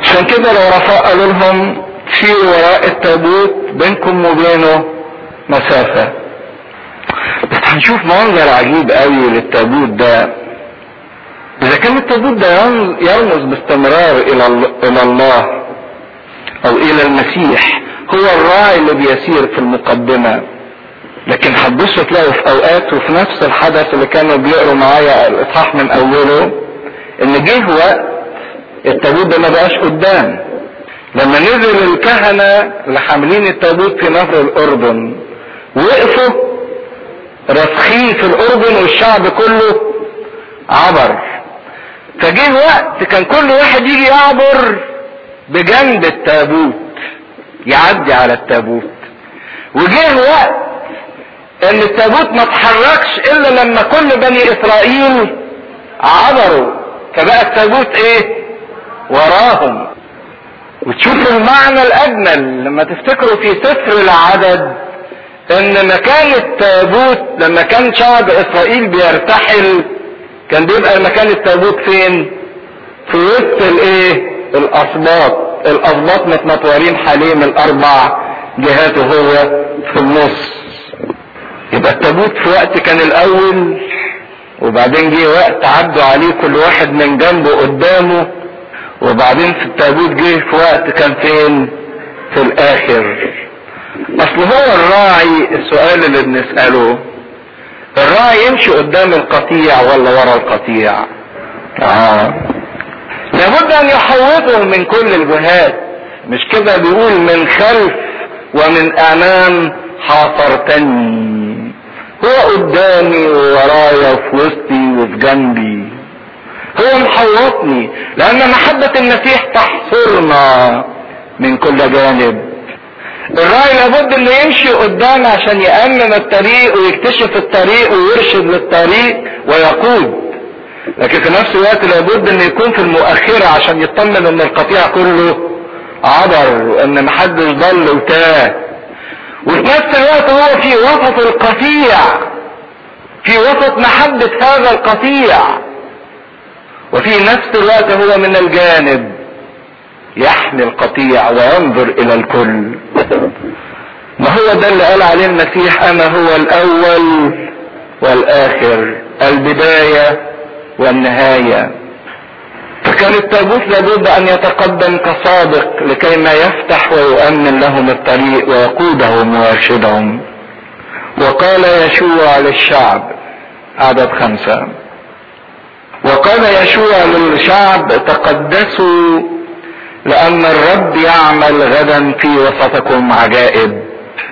عشان كده لو رفاء قالوا لهم في وراء التابوت بينكم وبينه مسافة بس هنشوف منظر عجيب قوي للتابوت ده اذا كان التابوت ده يرمز باستمرار الى الى الله او الى المسيح هو الراعي اللي بيسير في المقدمة لكن هتبصوا تلاقوا في اوقات وفي نفس الحدث اللي كانوا بيقروا معايا الاصحاح من اوله ان جه وقت التابوت ده ما بقاش قدام لما نزل الكهنة اللي حاملين التابوت في نهر الاردن وقفوا راسخين في الاردن والشعب كله عبر فجه وقت كان كل واحد يجي يعبر بجنب التابوت يعدي على التابوت وجه وقت ان التابوت ما اتحركش الا لما كل بني اسرائيل عبروا فبقى التابوت ايه وراهم وتشوفوا المعنى الاجمل لما تفتكروا في سفر العدد ان مكان التابوت لما كان شعب اسرائيل بيرتحل كان بيبقى مكان التابوت فين في وسط الايه الاسباط الاسباط متنطورين حاليا الاربع جهات وهو في النص يبقى التابوت في وقت كان الاول وبعدين جه وقت عدوا عليه كل واحد من جنبه قدامه وبعدين في التابوت جه في وقت كان فين في الاخر اصل هو الراعي السؤال اللي بنسأله الراعي يمشي قدام القطيع ولا ورا القطيع اه لابد ان يحوطه من كل الجهات مش كده بيقول من خلف ومن امام حاصرتني هو قدامي وورايا وفي وسطي وفي جنبي هو محوطني لان محبة المسيح تحصرنا من كل جانب الراعي لابد انه يمشي قدام عشان يأمن الطريق ويكتشف الطريق ويرشد للطريق ويقود لكن في نفس الوقت لابد انه يكون في المؤخرة عشان يطمن ان القطيع كله عبر وان محدش ضل وتاه وفي نفس الوقت هو في وسط القطيع في وسط محبة هذا القطيع وفي نفس الوقت هو من الجانب يحمي القطيع وينظر الى الكل ما هو ده اللي قال عليه المسيح انا هو الاول والاخر البداية والنهاية فكان التابوت لابد ان يتقدم كصادق لكي ما يفتح ويؤمن لهم الطريق ويقودهم ويرشدهم وقال يشوع للشعب عدد خمسة وقال يشوع للشعب تقدسوا لأن الرب يعمل غدا في وسطكم عجائب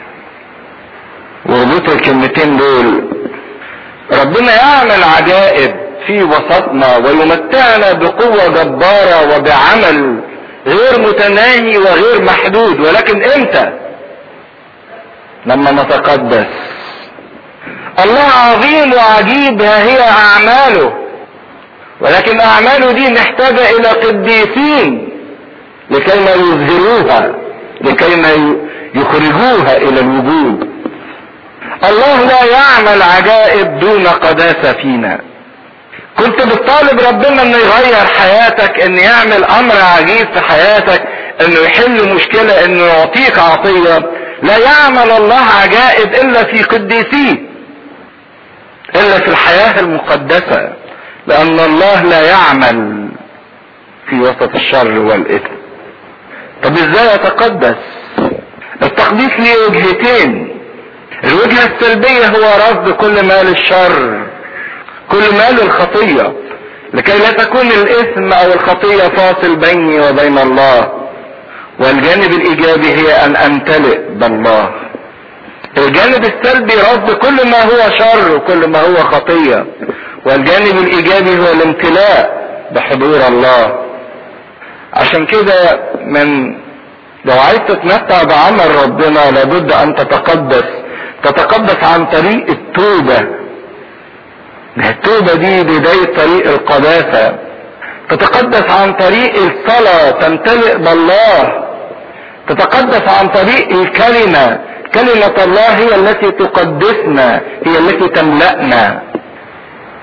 وربطوا الكلمتين دول ربنا يعمل عجائب في وسطنا ويمتعنا بقوة جبارة وبعمل غير متناهي وغير محدود ولكن امتى لما نتقدس الله عظيم وعجيب ها هي اعماله ولكن اعماله دي محتاجة الى قديسين لكي ما يظهروها لكي ما يخرجوها الى الوجود الله لا يعمل عجائب دون قداسة فينا كنت بتطالب ربنا انه يغير حياتك انه يعمل امر عجيب في حياتك انه يحل مشكلة انه يعطيك عطية لا يعمل الله عجائب الا في قديسيه الا في الحياة المقدسة لان الله لا يعمل في وسط الشر والاثم طب ازاي اتقدس التقديس ليه وجهتين الوجهة السلبية هو رفض كل ما للشر كل ما للخطية لكي لا تكون الاثم او الخطية فاصل بيني وبين الله والجانب الايجابي هي ان امتلئ بالله الجانب السلبي رفض كل ما هو شر وكل ما هو خطية والجانب الايجابي هو الامتلاء بحضور الله عشان كده من لو عايز تتمتع بعمل ربنا لابد ان تتقدس تتقدس عن طريق التوبة التوبة دي بداية طريق القداسة تتقدس عن طريق الصلاة تمتلئ بالله تتقدس عن طريق الكلمة كلمة الله هي التي تقدسنا هي التي تملأنا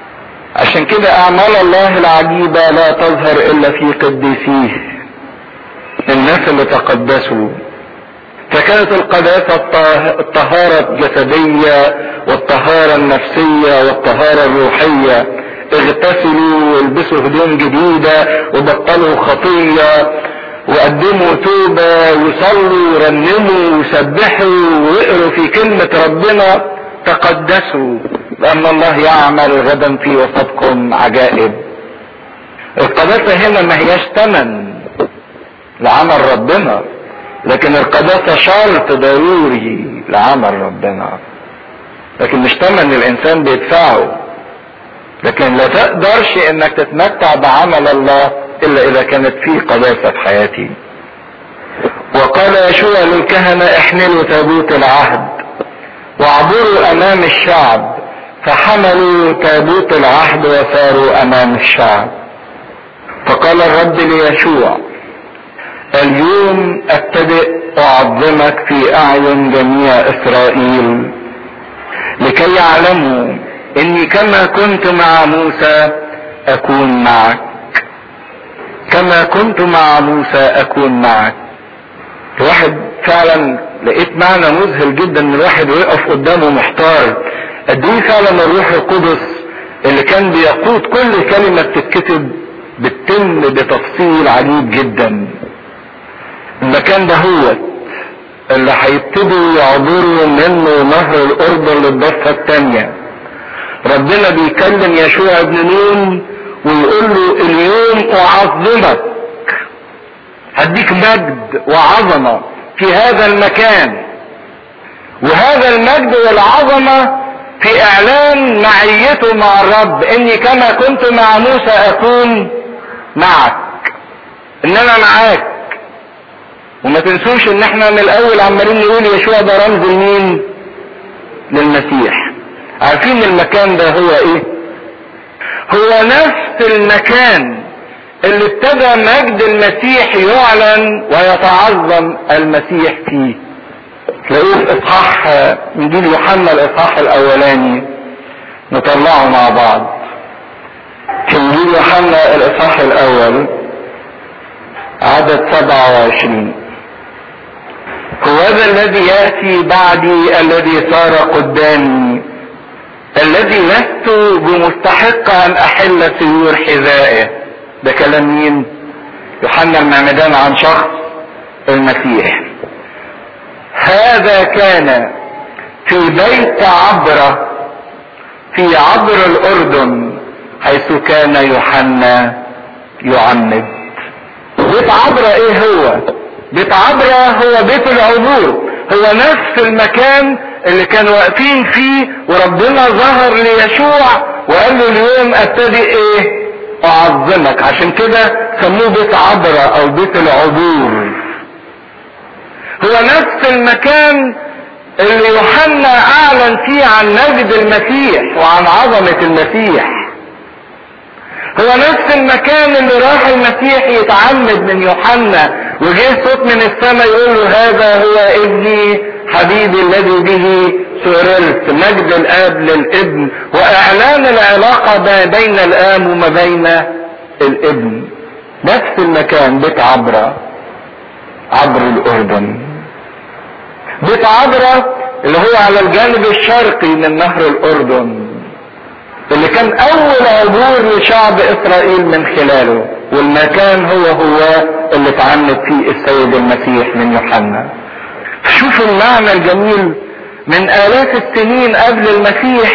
عشان كده اعمال الله العجيبة لا تظهر الا في قديسيه الناس اللي تقدسوا فكانت القداسة الطهارة الجسدية والطهارة النفسية والطهارة الروحية اغتسلوا والبسوا هدوم جديدة وبطلوا خطية وقدموا توبة وصلوا ورنموا وسبحوا ويقروا في كلمة ربنا تقدسوا لأن الله يعمل غدا في وسطكم عجائب القداسة هنا ما هياش ثمن لعمل ربنا لكن القداسة شرط ضروري لعمل ربنا لكن مش ثمن الانسان بيدفعه لكن لا تقدرش انك تتمتع بعمل الله الا اذا كانت فيه قداسة في حياتي وقال يشوع للكهنة احملوا تابوت العهد واعبروا امام الشعب فحملوا تابوت العهد وساروا امام الشعب فقال الرب ليشوع اليوم ابتدئ اعظمك في اعين جميع اسرائيل لكي يعلموا اني كما كنت مع موسى اكون معك كما كنت مع موسى اكون معك الواحد فعلا لقيت معنى مذهل جدا ان الواحد يقف قدامه محتار قد ايه فعلا الروح القدس اللي كان بيقود كل كلمه بتتكتب بتتم بتفصيل عجيب جدا المكان ده هو اللي هيبتدوا يعبروا منه نهر الاردن للضفه الثانيه ربنا بيكلم يشوع ابن نون ويقول له اليوم اعظمك هديك مجد وعظمه في هذا المكان وهذا المجد والعظمه في اعلان معيته مع الرب اني كما كنت مع موسى اكون معك ان انا معاك وما تنسوش ان احنا من الاول عمالين نقول يشوع ده رمز لمين للمسيح عارفين المكان ده هو ايه هو نفس المكان اللي ابتدى مجد المسيح يعلن ويتعظم المسيح فيه تلاقوه في اصحاح انجيل يوحنا الاصحاح الاولاني نطلعه مع بعض في انجيل يوحنا الاصحاح الاول عدد 27 هو ذا الذي ياتي بعدي الذي صار قدامي الذي لست بمستحق ان احل سيور حذائه ده كلام مين يوحنا المعمدان عن شخص المسيح هذا كان في بيت عبرة في عبر الاردن حيث كان يوحنا يعمد بيت عبرة ايه هو بيت عبرة هو بيت العبور هو نفس المكان اللي كانوا واقفين فيه وربنا ظهر ليشوع وقال له اليوم ابتدي ايه اعظمك عشان كده سموه بيت عبرة او بيت العبور هو نفس المكان اللي يوحنا اعلن فيه عن مجد المسيح وعن عظمة المسيح هو نفس المكان اللي راح المسيح يتعمد من يوحنا وجه صوت من السماء يقول له هذا هو ابني حبيبي الذي به سررت مجد الاب للابن واعلان العلاقه ما بين الاب وما بين الابن نفس المكان بيت عبره عبر الاردن بيت عبره اللي هو على الجانب الشرقي من نهر الاردن اللي كان اول عبور لشعب اسرائيل من خلاله والمكان هو هو اللي اتعمد فيه السيد المسيح من يوحنا شوفوا المعنى الجميل من الاف السنين قبل المسيح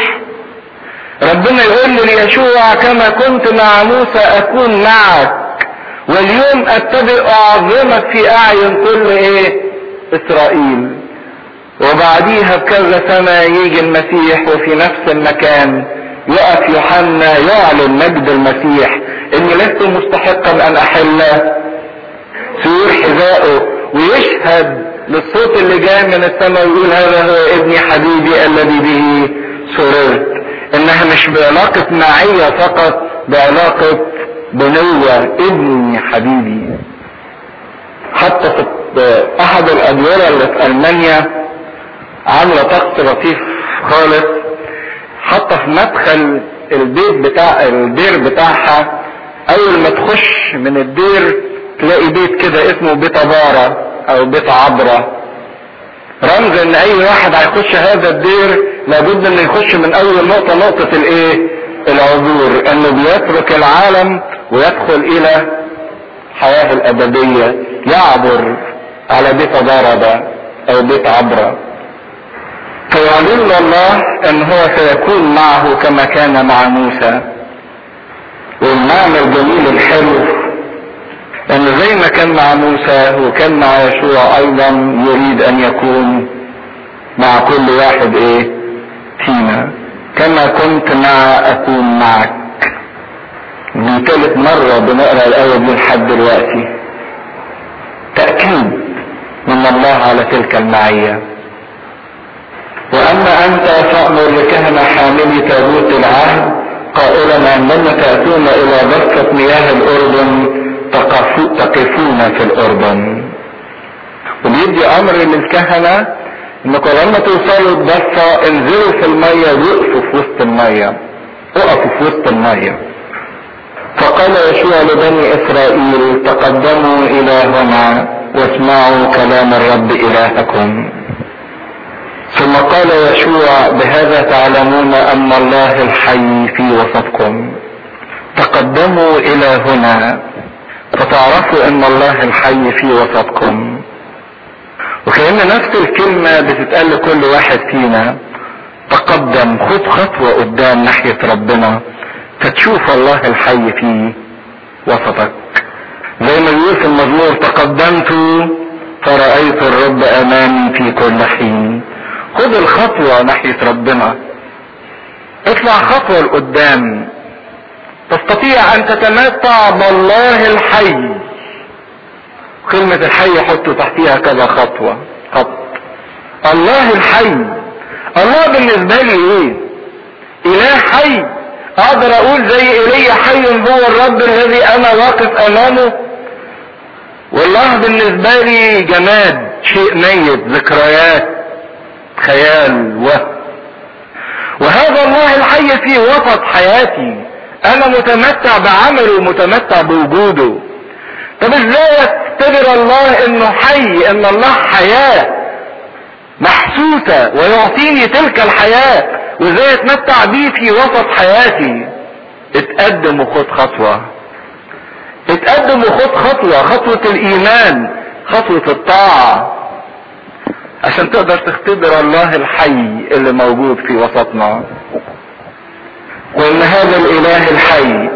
ربنا يقول ليشوع كما كنت مع موسى اكون معك واليوم اتبع اعظمك في اعين كل ايه اسرائيل وبعديها بكذا سنة يجي المسيح وفي نفس المكان يقف يوحنا يعلن مجد المسيح اني لست مستحقا ان احل سيور حذائه ويشهد للصوت اللي جاي من السماء ويقول هذا هو ابني حبيبي الذي به سررت انها مش بعلاقة معية فقط بعلاقة بنوة ابني حبيبي حتى في احد الادوار اللي في المانيا عاملة طقس لطيف خالص حتى في مدخل البيت بتاع الدير بتاعها اول ما تخش من الدير تلاقي بيت كده اسمه بيت عبارة او بيت عبرة رمز ان اي واحد هيخش هذا الدير لابد انه يخش من اول نقطة نقطة الايه العبور انه بيترك العالم ويدخل الى حياة الابدية يعبر على بيت ضربة او بيت عبرة فيعلن الله ان هو سيكون معه كما كان مع موسى والمعنى الجميل الحلو ان زي ما كان مع موسى وكان مع يشوع ايضا يريد ان يكون مع كل واحد ايه فينا كما كنت مع اكون معك دي تالت مرة بنقرا الآية دي لحد دلوقتي تأكيد من الله على تلك المعية وأما أنت فأمر لكهنة حاملي تابوت العهد قائلا عندما تأتون إلى ضفة مياه الأردن تقفون في الأردن وبيدي أمر للكهنة إنكم لما توصلوا الضفة انزلوا في المية وقفوا في وسط المية اقفوا في وسط المية فقال يشوع لبني إسرائيل تقدموا إلى هنا واسمعوا كلام الرب إلهكم ثم قال يشوع بهذا تعلمون أن الله الحي في وسطكم تقدموا إلى هنا فتعرفوا ان الله الحي في وسطكم وكأن نفس الكلمة بتتقال لكل واحد فينا تقدم خد خطوة قدام ناحية ربنا فتشوف الله الحي في وسطك زي ما بيقول في المزمور تقدمت فرأيت الرب امامي في كل حين خد الخطوة ناحية ربنا اطلع خطوة لقدام تستطيع ان تتمتع بالله الحي كلمة الحي حطوا تحتيها كذا خطوة خط الله الحي الله بالنسبة لي ايه اله حي اقدر اقول زي ايليا حي هو الرب الذي انا واقف امامه والله بالنسبة لي جماد شيء ميت ذكريات خيال وهم وهذا الله الحي في وسط حياتي انا متمتع بعمله ومتمتع بوجوده طب ازاي اختبر الله انه حي ان الله حياة محسوسة ويعطيني تلك الحياة وازاي اتمتع بيه في وسط حياتي اتقدم وخد خطوة اتقدم وخد خطوة خطوة الايمان خطوة الطاعة عشان تقدر تختبر الله الحي اللي موجود في وسطنا وان هذا الاله الحي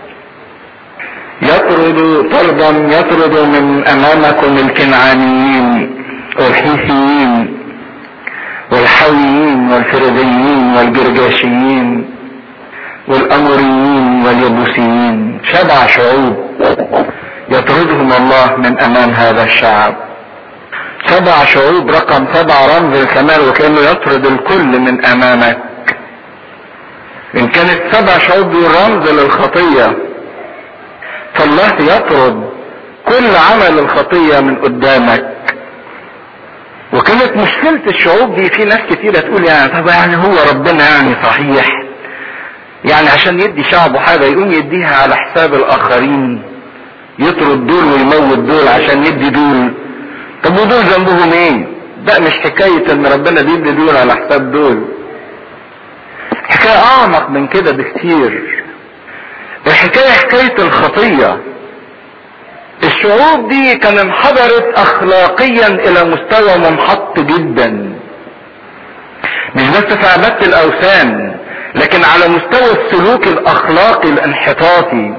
يطرد طردا يطرد من امامكم الكنعانيين والحيثيين والحويين والفرذيين والجرجاشيين والاموريين واليبوسيين سبع شعوب يطردهم الله من امام هذا الشعب سبع شعوب رقم سبع رمز الكمال وكانه يطرد الكل من امامك ان كانت سبع شعوب دي رمز للخطية فالله يطرد كل عمل الخطية من قدامك وكانت مشكلة الشعوب دي في ناس كتيرة تقول يعني طب يعني هو ربنا يعني صحيح يعني عشان يدي شعبه حاجة يقوم يديها على حساب الآخرين يطرد دول ويموت دول عشان يدي دول طب ودول ذنبهم ايه؟ ده مش حكاية ان ربنا بيدي دول على حساب دول حكاية اعمق من كده بكتير الحكاية حكاية الخطية الشعوب دي كان انحدرت اخلاقيا الى مستوى منحط جدا مش بس في عبادة الاوثان لكن على مستوى السلوك الاخلاقي الانحطاطي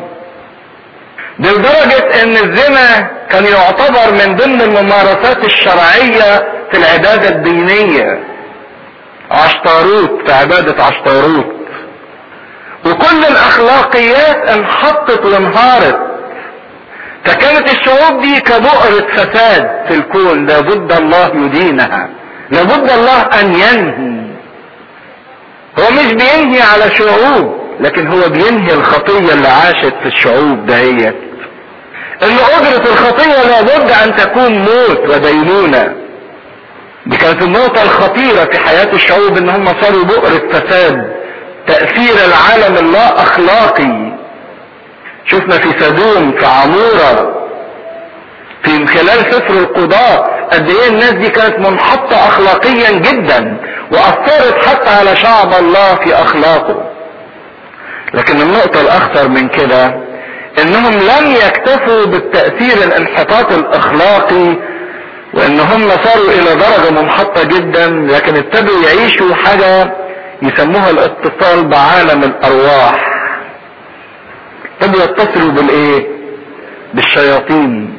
لدرجة ان الزنا كان يعتبر من ضمن الممارسات الشرعية في العبادة الدينية عشتاروت في عبادة عشتاروت وكل الاخلاقيات انحطت وانهارت فكانت الشعوب دي كبؤرة فساد في الكون لابد الله يدينها لابد الله ان ينهي هو مش بينهي على شعوب لكن هو بينهي الخطية اللي عاشت في الشعوب دهيت ان اجرة الخطية لابد ان تكون موت ودينونة دي كانت النقطة الخطيرة في حياة الشعوب ان هم صاروا بؤرة فساد تأثير العالم اللا اخلاقي شفنا في سدوم في عمورة في من خلال سفر القضاء قد ايه الناس دي كانت منحطة اخلاقيا جدا واثرت حتى على شعب الله في اخلاقه لكن النقطة الاخطر من كده انهم لم يكتفوا بالتأثير الانحطاط الاخلاقي وان هم صاروا الى درجة منحطة جدا لكن ابتدوا يعيشوا حاجة يسموها الاتصال بعالم الارواح ابتدوا يتصلوا بالايه بالشياطين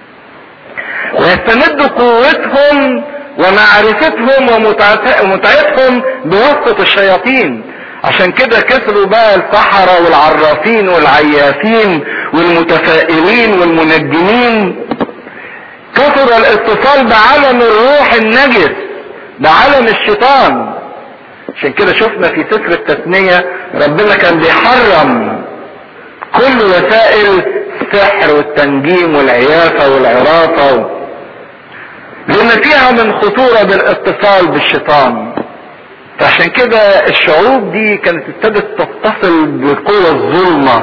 ويستمدوا قوتهم ومعرفتهم ومتعتهم بواسطة الشياطين عشان كده كسروا بقى السحرة والعرافين والعيافين والمتفائلين والمنجمين كثر الاتصال بعالم الروح النجس بعالم الشيطان عشان كده شفنا في سفر التثنية ربنا كان بيحرم كل وسائل السحر والتنجيم والعيافة والعرافة لان فيها من خطورة بالاتصال بالشيطان فعشان كده الشعوب دي كانت ابتدت تتصل بقوة الظلمة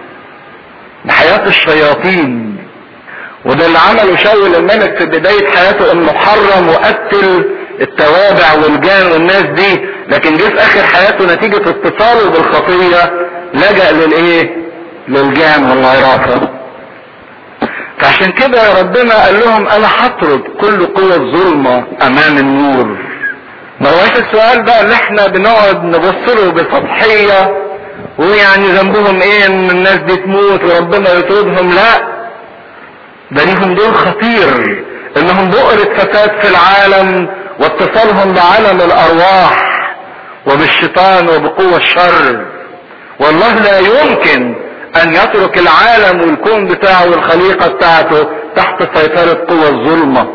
بحياة الشياطين وده اللي عمله شاول الملك في بداية حياته انه حرم وقتل التوابع والجان والناس دي لكن جه في اخر حياته نتيجة اتصاله بالخطية لجأ للايه للجان والعرافة فعشان كده ربنا قال لهم انا هطرد كل قوة ظلمة امام النور ما هوش السؤال بقى اللي احنا بنقعد نبص له بسطحية ويعني ذنبهم ايه ان الناس دي تموت وربنا يطردهم لا ده ليهم دور خطير انهم بؤرة فساد في العالم واتصالهم بعالم الارواح وبالشيطان وبقوة الشر والله لا يمكن ان يترك العالم والكون بتاعه والخليقة بتاعته تحت سيطرة قوى الظلمة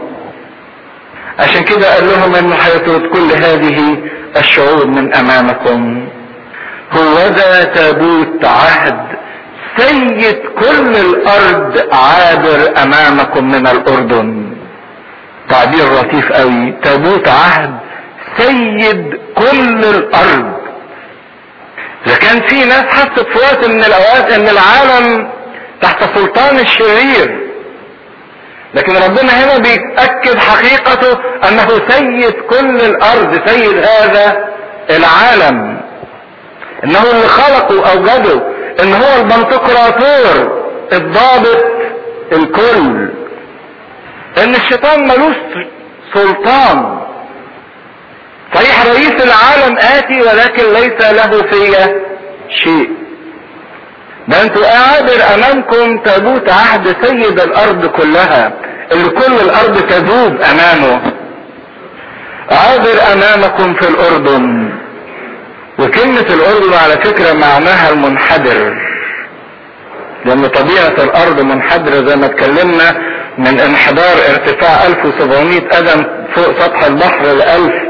عشان كده قال لهم انه هيطرد كل هذه الشعوب من امامكم هو ذا تابوت عهد سيد كل الارض عابر امامكم من الاردن تعبير لطيف قوي تابوت عهد سيد كل الارض اذا كان في ناس حست في وقت من الاوقات ان العالم تحت سلطان الشرير لكن ربنا هنا بيتأكد حقيقته انه سيد كل الارض سيد هذا العالم انه اللي خلقه واوجده ان هو البنتقراطور الضابط الكل ان الشيطان ملوش سلطان صحيح رئيس العالم اتي ولكن ليس له فيا شيء ده انتوا قاعدر امامكم تابوت عهد سيد الارض كلها اللي كل الارض تذوب امامه عابر امامكم في الاردن وكلمة الاردن على فكرة معناها المنحدر لان طبيعة الارض منحدرة زي ما اتكلمنا من انحدار ارتفاع 1700 قدم فوق سطح البحر ل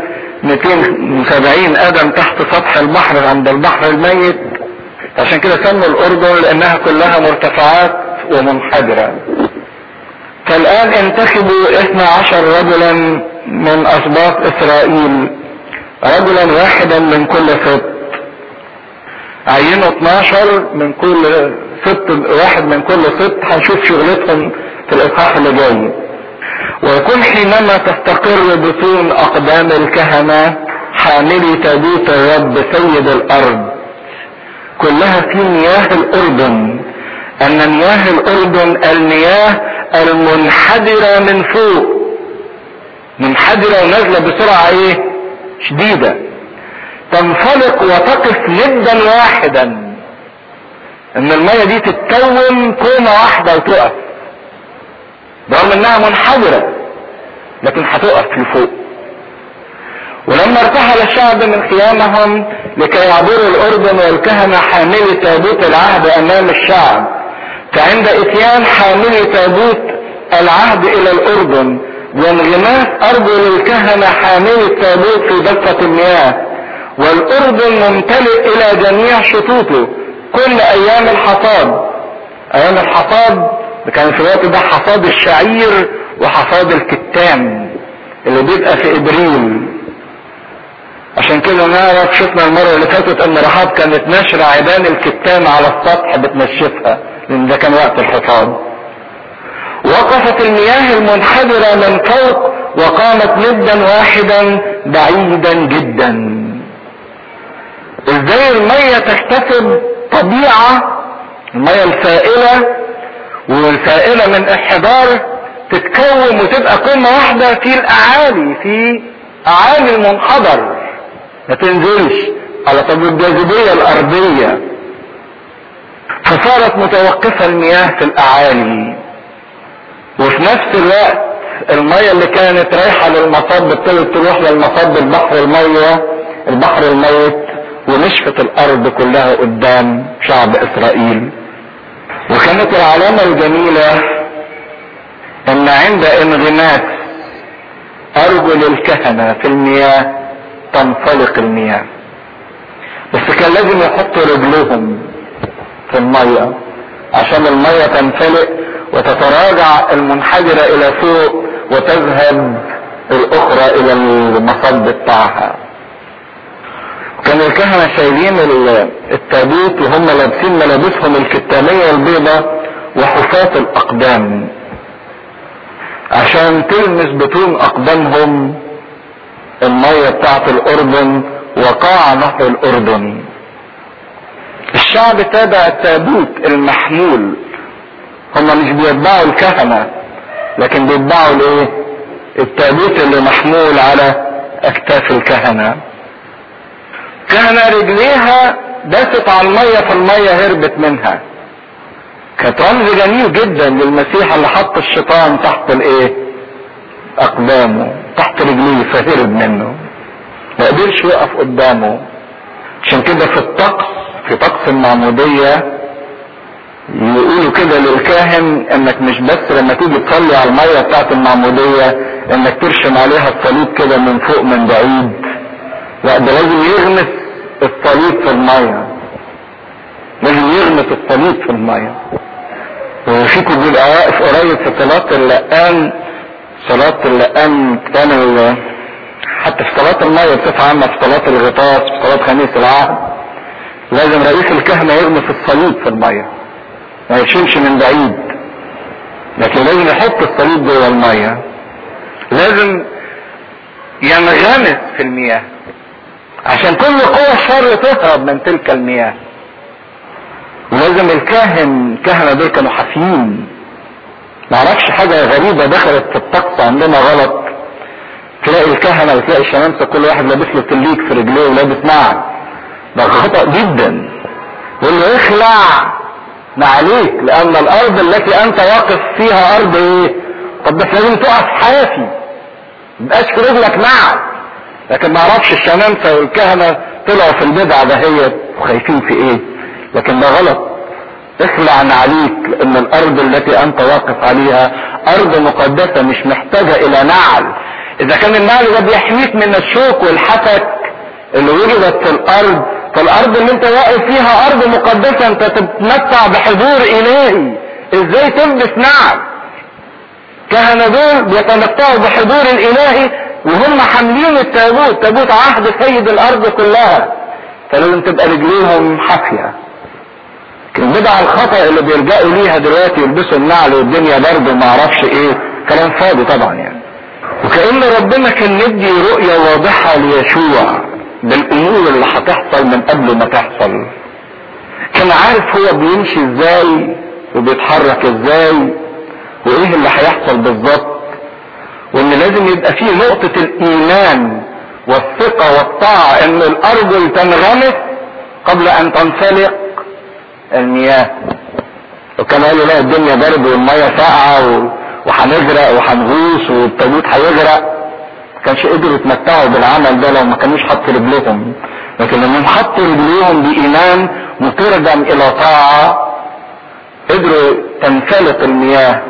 1270 قدم تحت سطح البحر عند البحر الميت عشان كده سموا الاردن لانها كلها مرتفعات ومنحدرة فالان انتخبوا 12 رجلا من اسباط اسرائيل رجلا واحدا من كل سبط عينوا 12 من كل سبط واحد من كل سبط هنشوف شغلتهم في الاصحاح اللي جاي ويكون حينما تستقر بطون اقدام الكهنة حاملي تابوت الرب سيد الارض كلها في مياه الاردن ان مياه الاردن المياه المنحدرة من فوق منحدرة ونازلة بسرعة ايه شديدة تنفلق وتقف يدا واحدا ان المية دي تتكون كومة واحدة وتقف رغم انها منحدرة لكن هتقف لفوق ولما ارتحل الشعب من خيامهم لكي يعبروا الاردن والكهنة حاملي تابوت العهد امام الشعب فعند اتيان حاملي تابوت العهد الى الاردن وانغماس ارجل الكهنة حاملي التابوت في ضفة المياه والاردن ممتلئ الى جميع شطوطه كل ايام الحصاد ايام الحصاد كان في الوقت ده حصاد الشعير وحصاد الكتان اللي بيبقى في ابريل عشان كده نعرف شفنا المرة اللي فاتت ان رحاب كانت ناشرة عيدان الكتان على السطح بتنشفها لان ده كان وقت الحصاد وقفت المياه المنحدرة من فوق وقامت ندا واحدا بعيدا جدا ازاي المية تكتسب طبيعة المية السائلة والسائلة من انحدار تتكون وتبقى قمة واحدة في الاعالي في اعالي المنحدر ما تنزلش على طب الجاذبية الارضية فصارت متوقفة المياه في الاعالي وفي نفس الوقت المية اللي كانت رايحة للمصب ابتدت تروح للمصب البحر المية البحر الميت ونشفت الارض كلها قدام شعب اسرائيل وكانت العلامة الجميلة ان عند انغماس ارجل الكهنة في المياه تنفلق المياه بس كان لازم يحطوا رجلهم في المية عشان المية تنفلق وتتراجع المنحدرة الى فوق وتذهب الاخرى الى المصب بتاعها كان الكهنة شايلين التابوت وهم لابسين ملابسهم الكتانية البيضة وحفاة الاقدام عشان تلمس بطون اقدامهم المية بتاعت الاردن وقاع نهر الاردن الشعب تابع التابوت المحمول هم مش بيتبعوا الكهنة لكن بيتبعوا الايه التابوت اللي محمول على اكتاف الكهنة كهنة رجليها دست على المية فالمية هربت منها كانت رمز جميل جدا للمسيح اللي حط الشيطان تحت الايه اقدامه تحت رجليه فهرب منه ما قدرش يقف قدامه عشان كده في الطقس في طقس المعمودية يقولوا كده للكاهن انك مش بس لما تيجي تصلي على المية بتاعت المعمودية انك ترشم عليها الصليب كده من فوق من بعيد لا ده لازم يغمس الصليب في المية لازم يغمس الصليب في المية وفيكم بيبقى واقف قريب في صلاة اللقان صلاة اللقان كان حتى في صلاة المية بصفة عامة في صلاة الغطاس في صلاة خميس العهد لازم رئيس الكهنة يغمس الصليب في المية ما يشيلش من بعيد لكن لازم يحط الصليب جوه المية لازم ينغمس في المياه عشان كل قوة الشر تهرب من تلك المياه ولازم الكاهن الكهنة دول كانوا حافيين معرفش حاجة غريبة دخلت في الطقس عندنا غلط تلاقي الكهنة وتلاقي الشمامسة كل واحد لابس له تليك في رجليه ولابس نعل ده خطأ جدا يقول له اخلع معليك لان الارض التي انت واقف فيها ارض ايه طب بس لازم تقف حافي مبقاش في رجلك نعل لكن ما اعرفش الشمامسة والكهنة طلعوا في البدعة دهيت وخايفين في ايه لكن ده غلط اخلع نعليك لان الارض التي انت واقف عليها ارض مقدسة مش محتاجة الى نعل اذا كان النعل ده بيحميك من الشوك والحسك اللي وجدت في الارض فالارض اللي انت واقف فيها ارض مقدسة انت تتمتع بحضور الهي ازاي تلبس نعل كهنة دول بيتمتعوا بحضور الالهي وهم حاملين التابوت تابوت عهد سيد الارض كلها فلازم تبقى رجليهم حافية البدع الخطأ اللي بيلجأوا ليها دلوقتي يلبسوا النعل والدنيا برد وما اعرفش ايه كلام فاضي طبعا يعني وكأن ربنا كان مدي رؤية واضحة ليشوع بالامور اللي هتحصل من قبل ما تحصل كان عارف هو بيمشي ازاي وبيتحرك ازاي وايه اللي هيحصل بالظبط وان لازم يبقى فيه نقطة الايمان والثقة والطاعة ان الارجل تنغمس قبل ان تنفلق المياه وكان قالوا لا الدنيا برد والمية ساقعة وهنغرق وهنغوص والتابوت هيغرق ما كانش قدروا يتمتعوا بالعمل ده لو ما كانوش حطوا رجلهم لكن لما حطوا رجليهم بإيمان مترجم إلى طاعة قدروا تنفلق المياه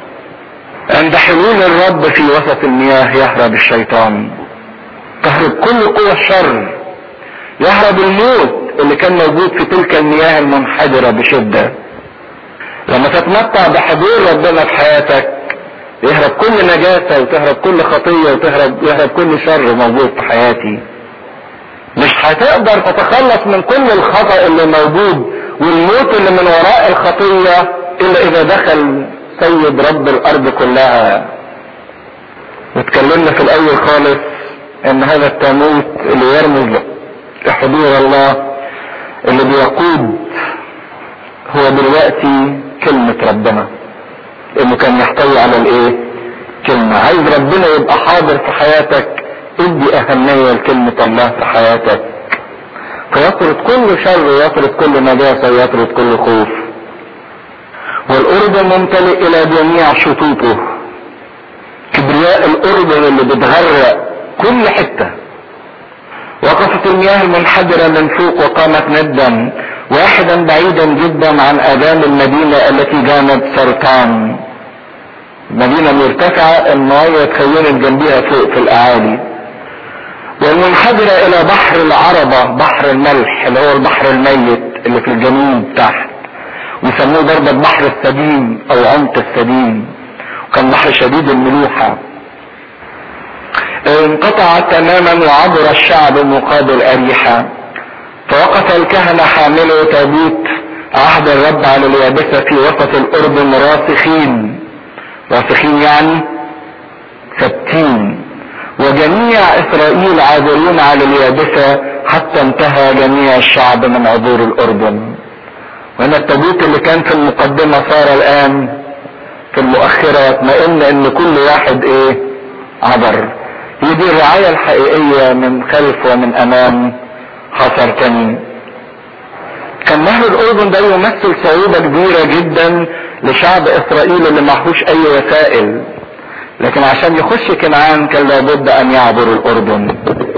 عند حلول الرب في وسط المياه يهرب الشيطان تهرب كل قوى الشر يهرب الموت اللي كان موجود في تلك المياه المنحدرة بشدة لما تتمتع بحضور ربنا في حياتك يهرب كل نجاسة وتهرب كل خطية وتهرب يهرب كل شر موجود في حياتي مش هتقدر تتخلص من كل الخطأ اللي موجود والموت اللي من وراء الخطية الا اذا دخل السيد رب الارض كلها واتكلمنا في الاول خالص ان هذا التابوت اللي يرمز لحضور الله اللي بيقود هو دلوقتي كلمة ربنا انه كان يحتوي على الايه كلمة عايز ربنا يبقى حاضر في حياتك ادي اهمية لكلمة الله في حياتك فيطرد كل شر ويطرد كل نجاسة ويطرد كل خوف والأردن ممتلئ إلى جميع شطوطه كبرياء الأردن اللي بتغرق كل حتة وقفت المياه المنحدرة من فوق وقامت ندا واحدا بعيدا جدا عن آذان المدينة التي جانت سرطان مدينة مرتفعة المياه تخيلت جنبها فوق في الأعالي والمنحدرة إلى بحر العربة بحر الملح اللي هو البحر الميت اللي في الجنوب تحت ويسموه برضه بحر السديم أو عمق السديم وكان بحر شديد الملوحة انقطع تماما وعبر الشعب مقابل أريحة فوقف الكهنة حاملوا تابوت عهد الرب على اليابسة في وسط الأردن راسخين راسخين يعني ثابتين وجميع إسرائيل عابرون على اليابسة حتى انتهى جميع الشعب من عبور الأردن وهنا التابوت اللي كان في المقدمة صار الآن في المؤخرة يطمئن ان كل واحد ايه عبر هي دي الرعاية الحقيقية من خلف ومن امام حصر كمين كان نهر الاردن ده يمثل صعوبة كبيرة جدا لشعب اسرائيل اللي معهوش اي وسائل لكن عشان يخش كنعان كان لابد ان يعبر الاردن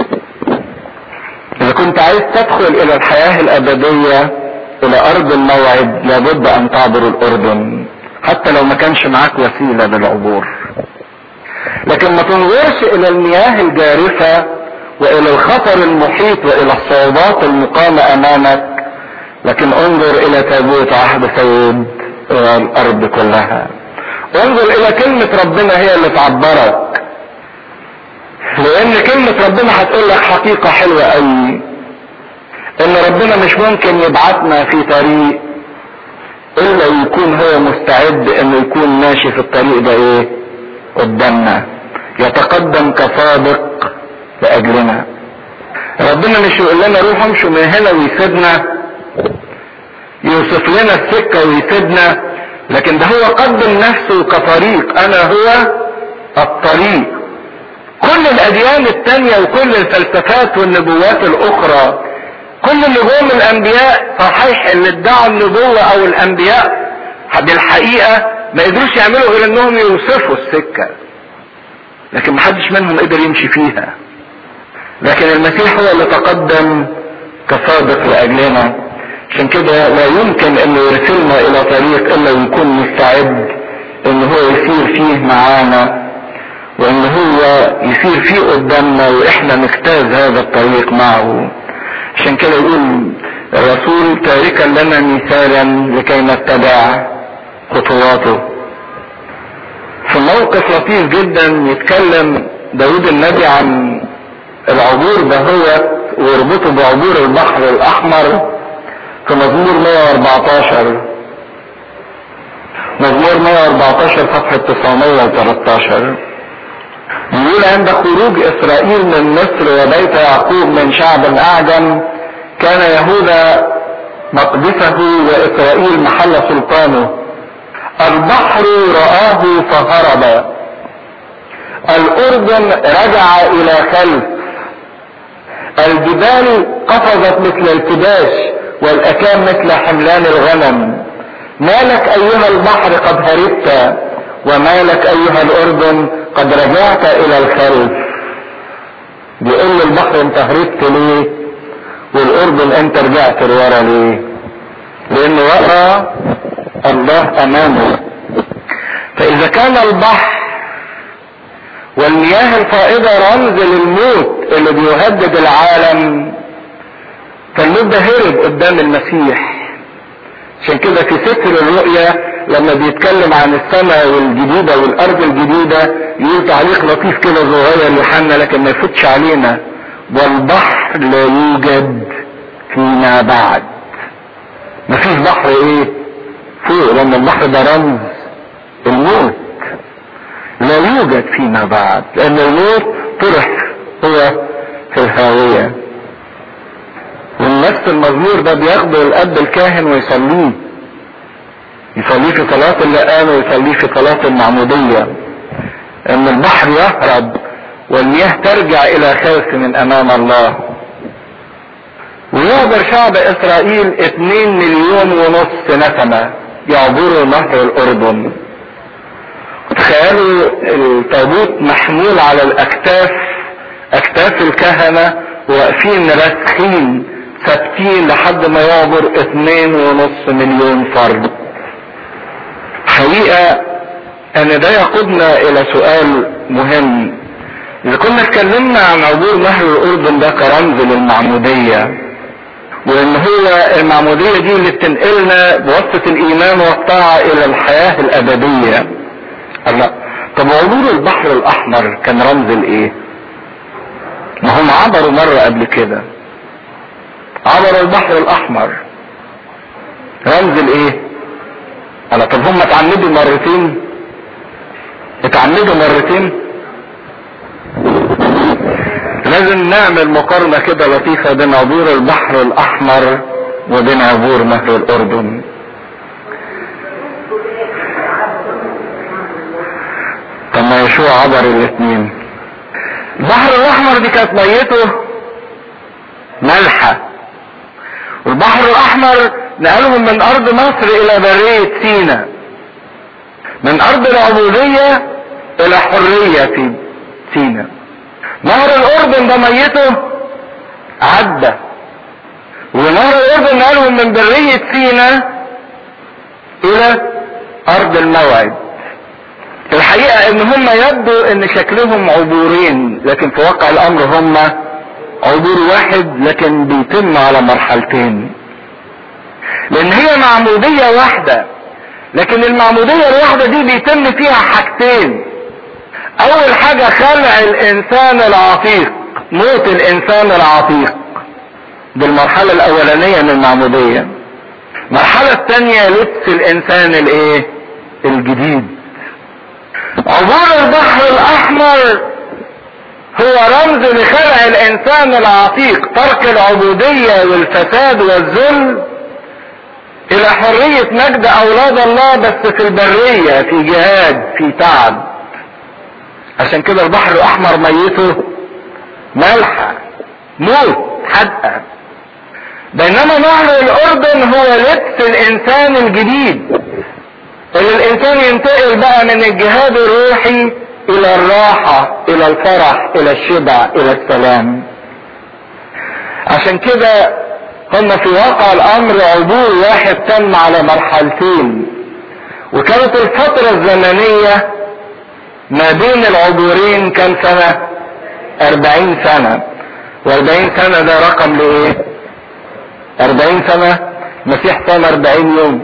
اذا كنت عايز تدخل الى الحياة الابدية الى ارض الموعد لابد ان تعبر الاردن حتى لو ما كانش معاك وسيلة للعبور لكن ما تنظرش الى المياه الجارفة والى الخطر المحيط والى الصعوبات المقامة امامك لكن انظر الى تابوت عهد سيد الارض كلها انظر الى كلمة ربنا هي اللي تعبرك لان كلمة ربنا هتقول لك حقيقة حلوة قوي ان ربنا مش ممكن يبعتنا في طريق الا يكون هو مستعد انه يكون ماشي في الطريق ده ايه قدامنا يتقدم كسابق لاجلنا ربنا مش يقول لنا روحوا امشوا من هنا ويسيبنا يوصف لنا السكة ويسيبنا لكن ده هو قدم نفسه كطريق انا هو الطريق كل الاديان التانية وكل الفلسفات والنبوات الاخرى كل نجوم الانبياء صحيح اللي ادعوا النبوة او الانبياء بالحقيقة ما قدروش يعملوا غير انهم يوصفوا السكة لكن محدش منهم قدر يمشي فيها لكن المسيح هو اللي تقدم كسابق لاجلنا عشان كده لا يمكن انه يرسلنا الى طريق الا ويكون مستعد ان هو يسير فيه معانا وان هو يسير فيه قدامنا واحنا نجتاز هذا الطريق معه عشان كده يقول الرسول تاركا لنا مثالا لكي نتبع خطواته في موقف لطيف جدا يتكلم داود النبي عن العبور ده هو ويربطه بعبور البحر الاحمر في مزمور 114 مزمور 114 صفحة 913 يقول عند خروج اسرائيل من مصر وبيت يعقوب من شعب اعجم كان يهوذا مقدسه واسرائيل محل سلطانه البحر رآه فهرب الاردن رجع الى خلف الجبال قفزت مثل الكباش والاكام مثل حملان الغنم ما لك ايها البحر قد هربت وما لك ايها الاردن قد رجعت الى الخلف بيقول البحر انت هربت ليه والاردن انت رجعت لورا ليه لانه وقع الله امامه فاذا كان البحر والمياه الفائضة رمز للموت اللي بيهدد العالم فالموت ده هرب قدام المسيح عشان كده في سفر الرؤيا لما بيتكلم عن السماء والجديدة والأرض الجديدة يقول تعليق لطيف كده صغير يوحنا لكن ما يفوتش علينا والبحر لا يوجد فيما بعد مفيش بحر ايه فوق لان البحر ده رمز الموت لا يوجد فيما بعد لان الموت طرح هو في الهاوية والنفس المزمور ده بياخده الاب الكاهن ويصليه يصليه في صلاة اللقان ويصليه في صلاة المعمودية ان البحر يهرب والمياه ترجع الى خلف من امام الله ويعبر شعب اسرائيل اتنين مليون ونص نسمة يعبروا نهر الاردن تخيلوا التابوت محمول على الاكتاف اكتاف الكهنة واقفين راسخين ثابتين لحد ما يعبر اتنين ونص مليون فرد حقيقة ان ده يقودنا الى سؤال مهم اذا كنا اتكلمنا عن عبور نهر الاردن ده كرمز للمعمودية وان هو المعمودية دي اللي بتنقلنا بواسطة الايمان والطاعة الى الحياة الابدية الله طب عبور البحر الاحمر كان رمز لايه ما هم عبروا مرة قبل كده عبروا البحر الاحمر رمز لايه الله طب هم اتعمدوا مرتين اتعمدوا مرتين لازم نعمل مقارنة كده لطيفة بين عبور البحر الأحمر وبين عبور نهر الأردن. طب ما يشوع عبر الاثنين. البحر الأحمر دي كانت ميته مالحة. والبحر الأحمر نقلهم من أرض مصر إلى برية سينا. من أرض العبودية إلى حرية في سينا. نهر الاردن ده ميته عدى ونهر الاردن نقلهم من برية سينا الى ارض الموعد الحقيقة ان هم يبدو ان شكلهم عبورين لكن في واقع الامر هم عبور واحد لكن بيتم على مرحلتين لان هي معمودية واحدة لكن المعمودية الواحدة دي بيتم فيها حاجتين اول حاجة خلع الانسان العتيق موت الانسان العتيق دي المرحلة الاولانية من المعمودية المرحلة الثانية لبس الانسان الايه الجديد عبور البحر الاحمر هو رمز لخلع الانسان العتيق ترك العبودية والفساد والذل الى حرية مجد اولاد الله بس في البرية في جهاد في تعب عشان كده البحر الاحمر ميته مالحة موت حدقة بينما نهر الاردن هو لبس الانسان الجديد اللي الانسان ينتقل بقى من الجهاد الروحي الى الراحة الى الفرح الى الشبع الى السلام عشان كده هم في واقع الامر عبور واحد تم على مرحلتين وكانت الفترة الزمنية ما بين العبورين كم سنة اربعين سنة واربعين سنة ده رقم لايه اربعين سنة مسيح صام اربعين يوم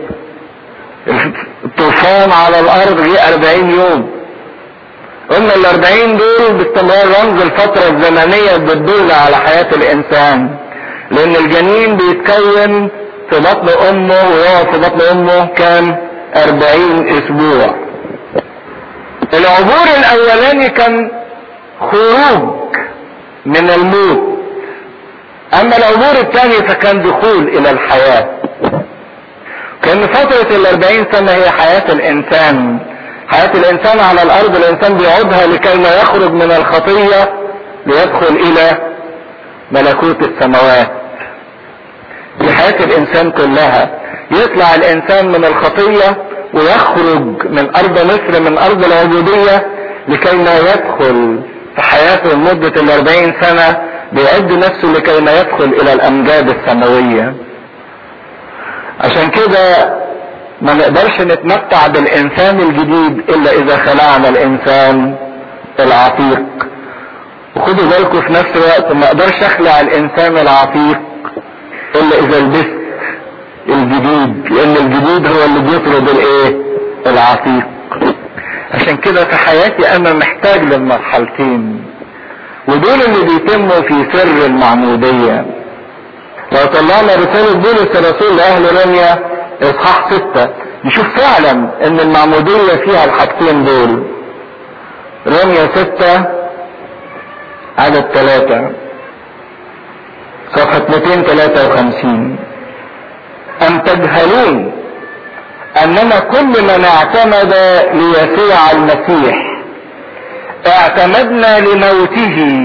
الطوفان على الارض جه اربعين يوم قلنا الاربعين دول باستمرار رمز الفترة الزمنية بتدل على حياة الانسان لان الجنين بيتكون في بطن امه ويقعد في بطن امه كام اربعين اسبوع العبور الاولاني كان خروج من الموت اما العبور الثاني فكان دخول الى الحياة كان فترة الاربعين سنة هي حياة الانسان حياة الانسان على الارض الانسان بيعودها لكي ما يخرج من الخطية ليدخل الى ملكوت السماوات في حياة الانسان كلها يطلع الانسان من الخطية ويخرج من ارض مصر من ارض العبودية لكي ما يدخل في حياته لمدة الاربعين سنة بيعد نفسه لكي ما يدخل الى الامجاد السماوية عشان كده ما نقدرش نتمتع بالانسان الجديد الا اذا خلعنا الانسان العتيق وخدوا بالكم في نفس الوقت ما اقدرش اخلع الانسان العتيق الا اذا لبست الجديد لان الجديد هو اللي بيطرد الايه العتيق عشان كده في حياتي انا محتاج للمرحلتين ودول اللي بيتموا في سر المعمودية لو طلعنا رسالة بولس الرسول لأهل روميا إصحاح ستة نشوف فعلا ان المعمودية فيها الحاجتين دول رمية ستة عدد ثلاثة صفحة 253 أم تجهلون أننا كل من اعتمد ليسوع المسيح اعتمدنا لموته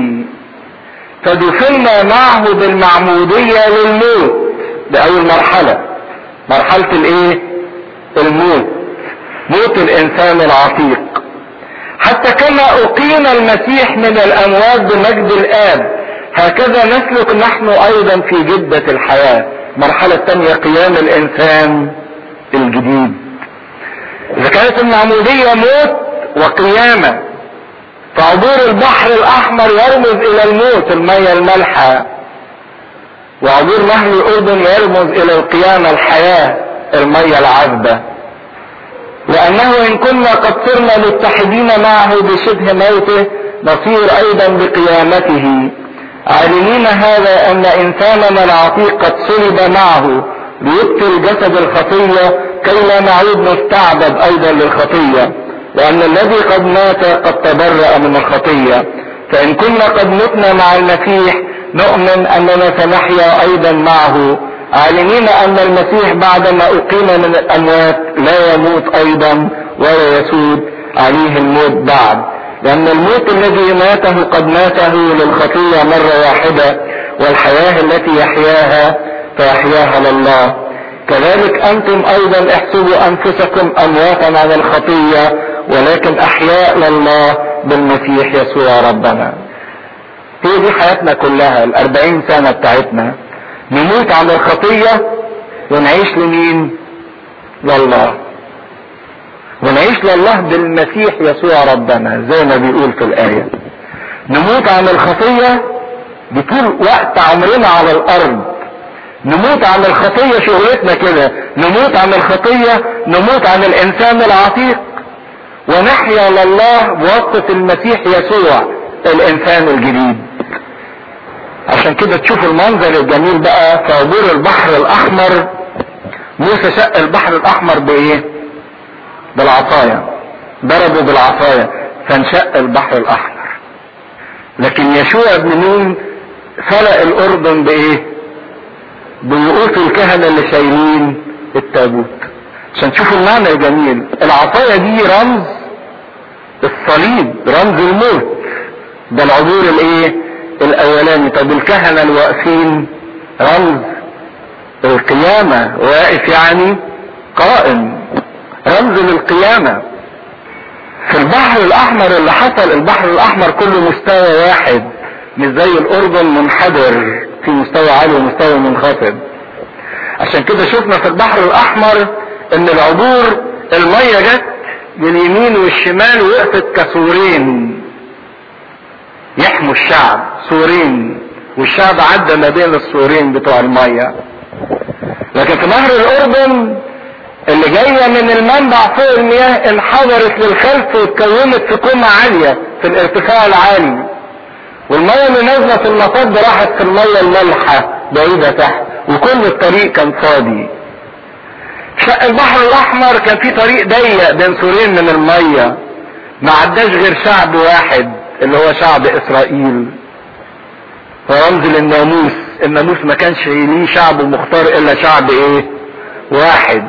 فدفنا معه بالمعمودية للموت بأول مرحلة مرحلة الايه الموت موت الانسان العتيق حتى كما اقيم المسيح من الاموات بمجد الاب هكذا نسلك نحن ايضا في جدة الحياة مرحلة تانية قيام الانسان الجديد اذا كانت المعمودية موت وقيامة فعبور البحر الاحمر يرمز الى الموت المية المالحة وعبور نهر الاردن يرمز الى القيامة الحياة المية العذبة لانه ان كنا قد صرنا متحدين معه بشبه موته نصير ايضا بقيامته عالمين هذا ان انساننا العتيق قد صلب معه ليبطل جسد الخطية كي لا نعود نستعبد ايضا للخطية وان الذي قد مات قد تبرأ من الخطية فان كنا قد متنا مع المسيح نؤمن اننا سنحيا ايضا معه عالمين ان المسيح بعدما اقيم من الاموات لا يموت ايضا ولا يسود عليه الموت بعد لان الموت الذي ماته قد ماته للخطية مرة واحدة والحياة التي يحياها فيحياها لله كذلك انتم ايضا احسبوا انفسكم امواتا عن الخطية ولكن احياء لله بالمسيح يسوع ربنا هي دي حياتنا كلها الاربعين سنة بتاعتنا نموت عن الخطية ونعيش لمين لله ونعيش لله بالمسيح يسوع ربنا زي ما بيقول في الآية نموت عن الخطية بطول وقت عمرنا على الأرض نموت عن الخطية شغلتنا كده نموت عن الخطية نموت عن الإنسان العتيق ونحيا لله بواسطة المسيح يسوع الإنسان الجديد عشان كده تشوف المنظر الجميل بقى في عبور البحر الاحمر موسى شق البحر الاحمر بايه بالعصاية ضربه بالعصاية فانشق البحر الاحمر لكن يشوع ابن نون فلق الاردن بايه بوقوف الكهنة اللي شايلين التابوت عشان تشوفوا المعنى الجميل العصاية دي رمز الصليب رمز الموت ده العبور الايه الاولاني طب الكهنة الواقفين رمز القيامة واقف يعني قائم رمز للقيامة في البحر الاحمر اللي حصل البحر الاحمر كله مستوى واحد مش زي الاردن منحدر في مستوى عالي ومستوى منخفض عشان كده شفنا في البحر الاحمر ان العبور المية جت من اليمين والشمال وقفت كسورين يحموا الشعب سورين والشعب عدى ما بين السورين بتوع المية لكن في نهر الاردن اللي جاية من المنبع فوق المياه انحدرت للخلف واتكونت في قمة عالية في الارتفاع العالي والمية اللي نازلة في المصب راحت في المية المالحة بعيدة تحت وكل الطريق كان فاضي شق البحر الاحمر كان في طريق ضيق بين سورين من المية ما عداش غير شعب واحد اللي هو شعب اسرائيل فرمز للناموس الناموس ما كانش ليه شعب مختار الا شعب ايه واحد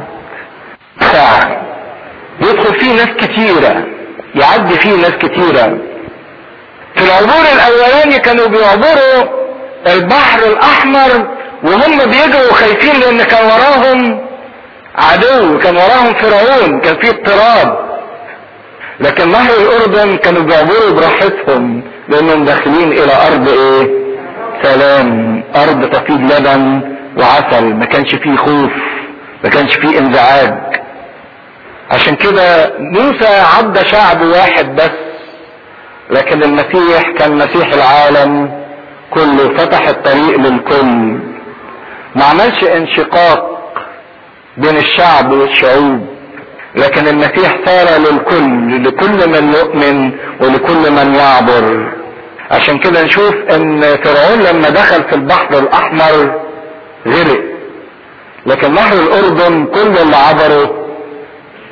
ساعة يدخل فيه ناس كتيرة يعدي فيه ناس كتيرة في العبور الاولاني كانوا بيعبروا البحر الاحمر وهم بيجروا خايفين لان كان وراهم عدو كان وراهم فرعون كان فيه اضطراب لكن نهر الاردن كانوا بيعبروا براحتهم لانهم داخلين الى ارض ايه سلام ارض تفيض لبن وعسل ما كانش فيه خوف ما كانش فيه انزعاج عشان كده موسى عدى شعب واحد بس لكن المسيح كان مسيح العالم كله فتح الطريق للكل ما عملش انشقاق بين الشعب والشعوب لكن المسيح صار للكل لكل من يؤمن ولكل من يعبر عشان كده نشوف ان فرعون لما دخل في البحر الاحمر غرق لكن نهر الاردن كل اللي عبروا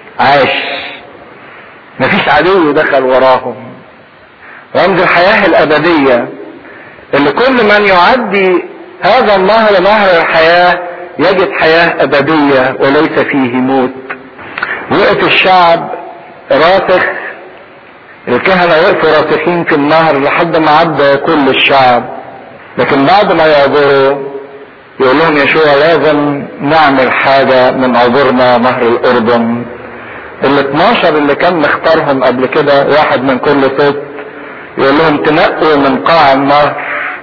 عاش مفيش عدو دخل وراهم رمز الحياة الأبدية اللي كل من يعدي هذا النهر نهر الحياة يجد حياة أبدية وليس فيه موت وقف الشعب راسخ الكهنة وقفوا راسخين في النهر لحد ما عدى كل الشعب لكن بعد ما يعبروا يقول لهم يشوع لازم نعمل حاجة من عبورنا نهر الأردن ال 12 اللي كان مختارهم قبل كده واحد من كل ست يقول لهم تنقوا من قاع النهر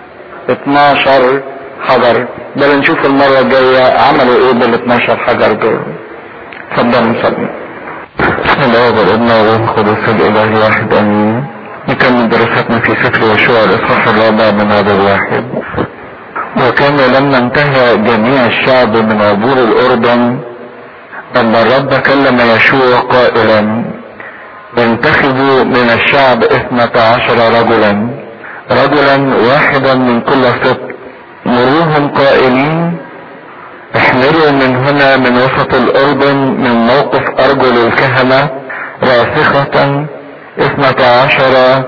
12 حجر بل نشوف المرة الجاية عملوا ايه بال 12 حجر دول اتفضلوا نصلي بسم الله والابن والروح القدس الاله واحد امين نكمل دراستنا في سفر يشوع الاصحاح الرابع من هذا الواحد وكان لما انتهى جميع الشعب من عبور الاردن ان الرب كلم يشوع قائلا انتخبوا من الشعب اثنة عشر رجلا رجلا واحدا من كل سبط مروهم قائلين احملوا من هنا من وسط الاردن من موقف ارجل الكهنة راسخة اثنة عشر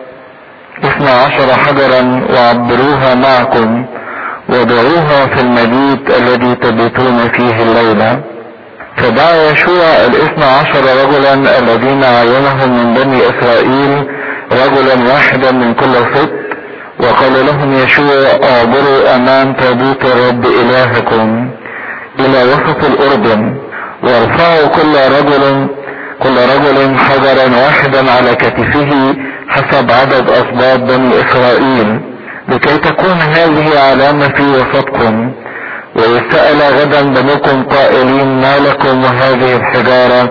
اثنى عشر حجرا وعبروها معكم وضعوها في المبيت الذي تبيتون فيه الليلة فدعا يشوع الاثنى عشر رجلا الذين عينهم من بني اسرائيل رجلا واحدا من كل سبط وقال لهم يشوع اعبروا امام تابوت الرب الهكم الى وسط الاردن وارفعوا كل رجل كل رجل حجرا واحدا على كتفه حسب عدد اسباط بني اسرائيل لكي تكون هذه علامة في وسطكم ويسأل غدا بنكم قائلين ما لكم وهذه الحجارة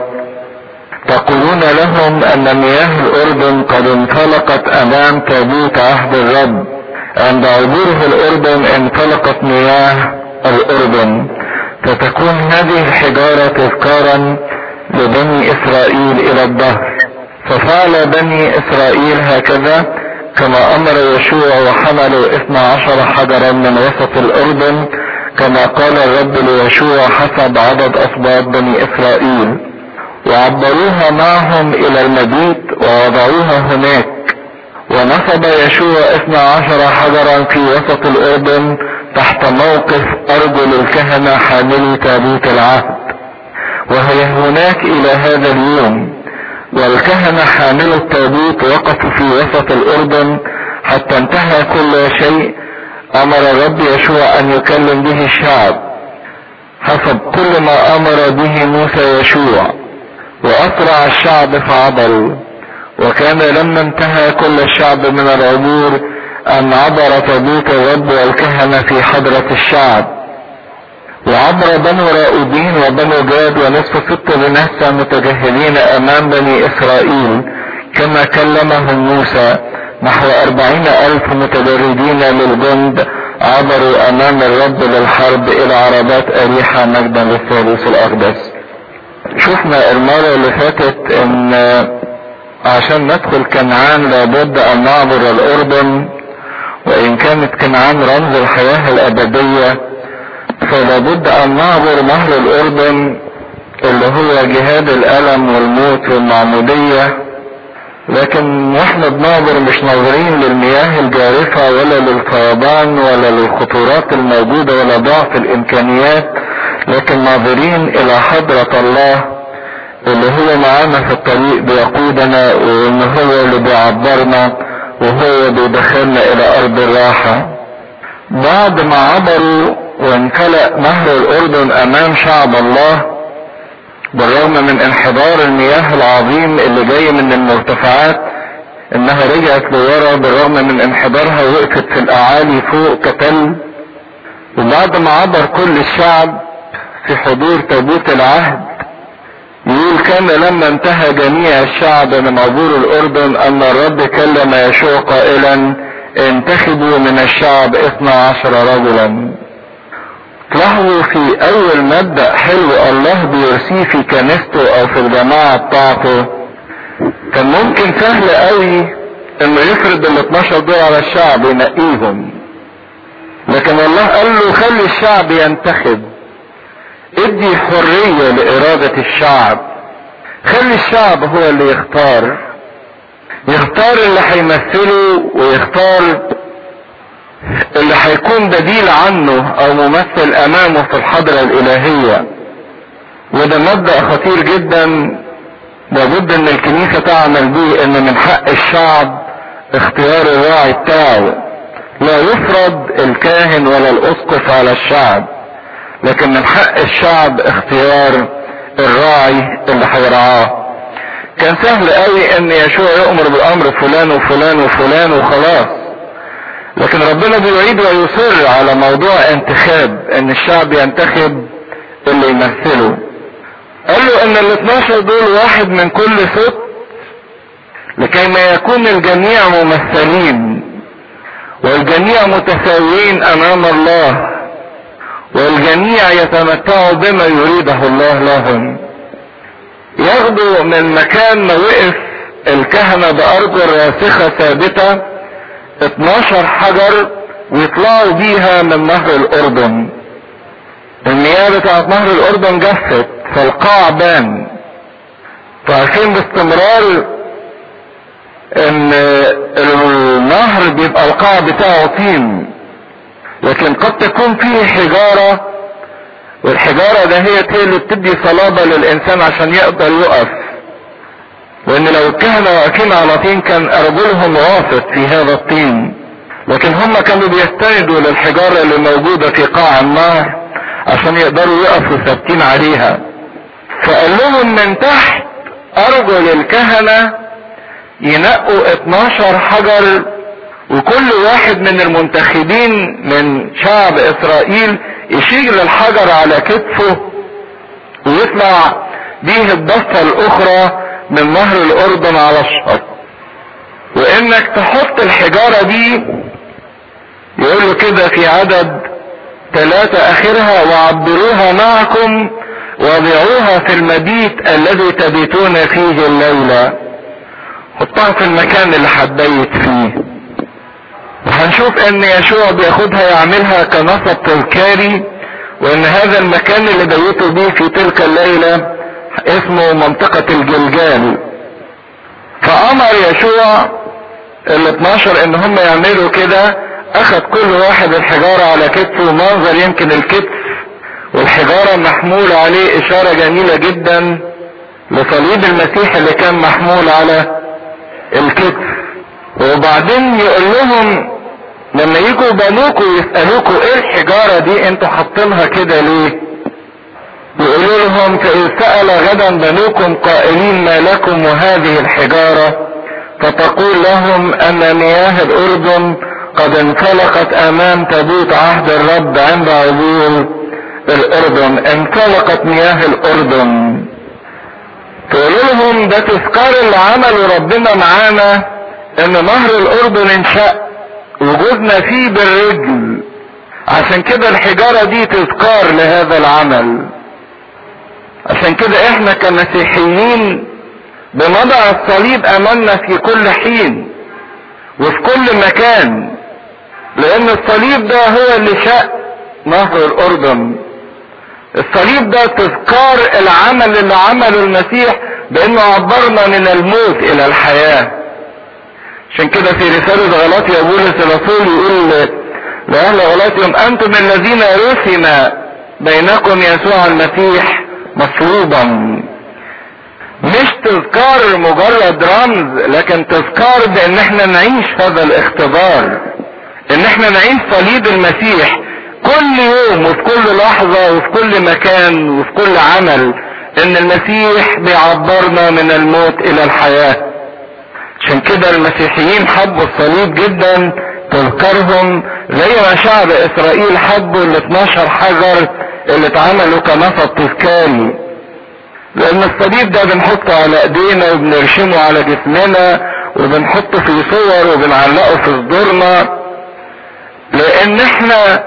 تقولون لهم ان مياه الاردن قد انطلقت امام تابوت عهد الرب عند عبوره الاردن انطلقت مياه الاردن فتكون هذه الحجارة تذكارا لبني اسرائيل الى الدهر ففعل بني اسرائيل هكذا كما امر يشوع وحملوا اثنى عشر حجرا من وسط الاردن كما قال الرب ليشوع حسب عدد اسباط بني اسرائيل وعبروها معهم الى المبيت ووضعوها هناك ونصب يشوع اثنى عشر حجرا في وسط الاردن تحت موقف ارجل الكهنة حاملي تابوت العهد وهي هناك الى هذا اليوم والكهنة حامل التابوت وقفوا في وسط الاردن حتى انتهى كل شيء امر الرب يشوع ان يكلم به الشعب حسب كل ما امر به موسى يشوع واسرع الشعب فعبروا وكان لما انتهى كل الشعب من العبور ان عبر تابوت الرب والكهنة في حضرة الشعب وعبر بنو رائدين وبنو جاد ونصف ست بنسى متجهلين امام بني اسرائيل كما كلمهم موسى نحو اربعين الف متدربين للجند عبروا امام الرب للحرب الى عربات اريحة مجدا للثالوث الاقدس شفنا المرة اللي فاتت ان عشان ندخل كنعان لابد ان نعبر الاردن وان كانت كنعان رمز الحياة الابدية فلابد ان نعبر نهر الاردن اللي هو جهاد الالم والموت والمعمودية لكن واحنا بنعبر مش ناظرين للمياه الجارفة ولا للفيضان ولا للخطورات الموجودة ولا ضعف الامكانيات لكن ناظرين الى حضرة الله اللي هو معانا في الطريق بيقودنا وان هو اللي بيعبرنا وهو بيدخلنا الى ارض الراحة بعد ما عبروا وانفلق نهر الاردن امام شعب الله بالرغم من انحدار المياه العظيم اللي جاي من المرتفعات انها رجعت لورا بالرغم من انحدارها وقفت في الاعالي فوق كتل وبعد ما عبر كل الشعب في حضور تابوت العهد يقول كان لما انتهى جميع الشعب من عبور الاردن ان الرب كلم يشوع قائلا انتخبوا من الشعب اثنى عشر رجلا تلاحظوا في اول مبدأ حلو الله بيرسيه في كنيسته او في الجماعة بتاعته كان ممكن سهل قوي انه يفرض ال 12 دول على الشعب ينقيهم لكن الله قال له خلي الشعب ينتخب ادي حرية لارادة الشعب خلي الشعب هو اللي يختار يختار اللي هيمثله ويختار اللي هيكون بديل عنه او ممثل امامه في الحضرة الالهية وده مبدأ خطير جدا لابد ان الكنيسة تعمل به ان من حق الشعب اختيار الراعي بتاعه لا يفرض الكاهن ولا الاسقف على الشعب لكن من حق الشعب اختيار الراعي اللي هيرعاه كان سهل قوي ان يشوع يؤمر بالامر فلان وفلان وفلان وخلاص لكن ربنا بيعيد ويصر على موضوع انتخاب ان الشعب ينتخب اللي يمثله قال له ان ال 12 دول واحد من كل ست لكي ما يكون الجميع ممثلين والجميع متساويين امام الله والجميع يتمتعوا بما يريده الله لهم ياخدوا من مكان ما وقف الكهنة بأرض راسخة ثابتة 12 حجر ويطلعوا بيها من نهر الأردن المياه بتاعت نهر الأردن جفت فالقاع بان فعارفين باستمرار ان النهر بيبقى القاع بتاعه طين لكن قد تكون فيه حجارة والحجارة ده هي اللي بتدي صلابة للإنسان عشان يقدر يقف وإن لو الكهنة واقفين على طين كان أرجلهم غاصت في هذا الطين لكن هم كانوا بيستندوا للحجارة اللي موجودة في قاع النهر عشان يقدروا يقفوا ثابتين عليها فقال لهم من تحت أرجل الكهنة ينقوا 12 حجر وكل واحد من المنتخبين من شعب اسرائيل يشيل الحجر على كتفه ويطلع بيه الضفة الاخرى من نهر الاردن على الشط وانك تحط الحجارة دي يقول له كده في عدد ثلاثة اخرها وعبروها معكم وضعوها في المبيت الذي تبيتون فيه الليلة حطها في المكان اللي هتبيت فيه وهنشوف ان يشوع بياخدها يعملها كنصب تذكاري وان هذا المكان اللي بيتوا بيه في تلك الليلة اسمه منطقة الجلجال فامر يشوع ال 12 ان هم يعملوا كده اخد كل واحد الحجارة على كتفه منظر يمكن الكتف والحجارة محمول عليه اشارة جميلة جدا لصليب المسيح اللي كان محمول على الكتف وبعدين يقول لهم لما يجوا بنوكوا يسألوكوا ايه الحجارة دي انتوا حاطينها كده ليه يقولوا لهم فإن سأل غدا بنوكم قائلين ما لكم وهذه الحجارة فتقول لهم ان مياه الاردن قد انفلقت امام تابوت عهد الرب عند عبور الاردن انفلقت مياه الاردن تقولوا لهم ده تذكار اللي عمله ربنا معانا ان نهر الاردن انشق وجودنا فيه بالرجل عشان كده الحجارة دي تذكار لهذا العمل عشان كده احنا كمسيحيين بنضع الصليب امامنا في كل حين وفي كل مكان لان الصليب ده هو اللي شق نهر الاردن الصليب ده تذكار العمل اللي عمله المسيح بانه عبرنا من الموت الى الحياه عشان كده في رسالة غلاطيا بولس الرسول يقول لأهل غلاطيا أنتم الذين رسم بينكم يسوع المسيح مصلوبا مش تذكار مجرد رمز لكن تذكار بان احنا نعيش هذا الاختبار ان احنا نعيش صليب المسيح كل يوم وفي كل لحظة وفي كل مكان وفي كل عمل ان المسيح بيعبرنا من الموت الى الحياه عشان كده المسيحيين حبوا الصليب جدا تذكرهم زي ما شعب اسرائيل حبوا ال 12 حجر اللي اتعملوا كنصب تذكاري لان الصليب ده بنحطه على ايدينا وبنرشمه على جسمنا وبنحطه في صور وبنعلقه في صدورنا لان احنا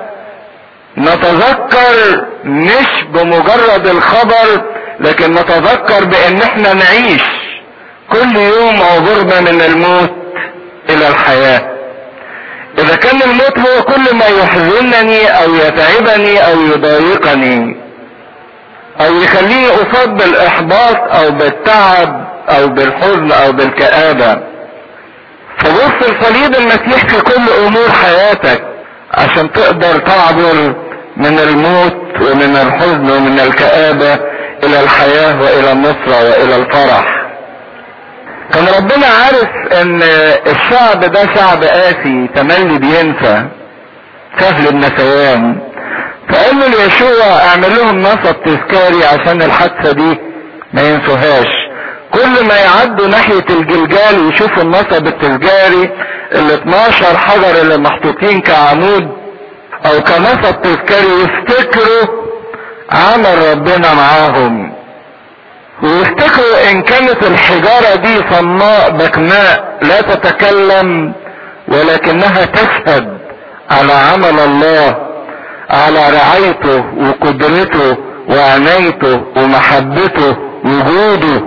نتذكر مش بمجرد الخبر لكن نتذكر بان احنا نعيش كل يوم عبرنا من الموت الى الحياة اذا كان الموت هو كل ما يحزنني او يتعبني او يضايقني او يخليه اصاب بالاحباط او بالتعب او بالحزن او بالكآبة فبص لصليب المسيح في كل امور حياتك عشان تقدر تعبر من الموت ومن الحزن ومن الكآبة الى الحياة والى النصرة والى الفرح كان ربنا عارف ان الشعب ده شعب قاسي تملي بينسى سهل النسيان فقال له ليشوع اعمل لهم نصب تذكاري عشان الحادثة دي ما ينسوهاش كل ما يعدوا ناحية الجلجال ويشوفوا النصب التذكاري ال 12 حجر اللي محطوطين كعمود او كنصب تذكاري يفتكروا عمل ربنا معاهم ويفتكروا ان كانت الحجارة دي صماء بكماء لا تتكلم ولكنها تشهد على عمل الله على رعايته وقدرته وعنايته ومحبته وجوده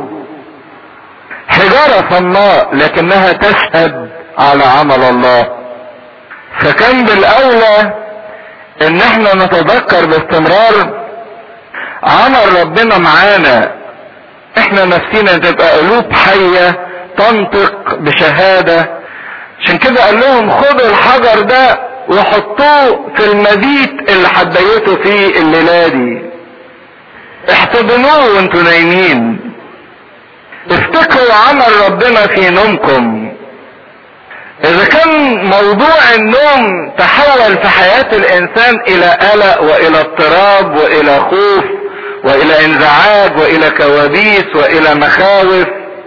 حجارة صماء لكنها تشهد على عمل الله فكان بالاولى ان احنا نتذكر باستمرار عمل ربنا معانا احنا نفسينا تبقى قلوب حية تنطق بشهادة عشان كده قال لهم خدوا الحجر ده وحطوه في المبيت اللي حبيته فيه الليلة دي احتضنوه وانتوا نايمين افتكروا عمل ربنا في نومكم اذا كان موضوع النوم تحول في حياة الانسان الى قلق والى اضطراب والى خوف والى انزعاج والى كوابيس والى مخاوف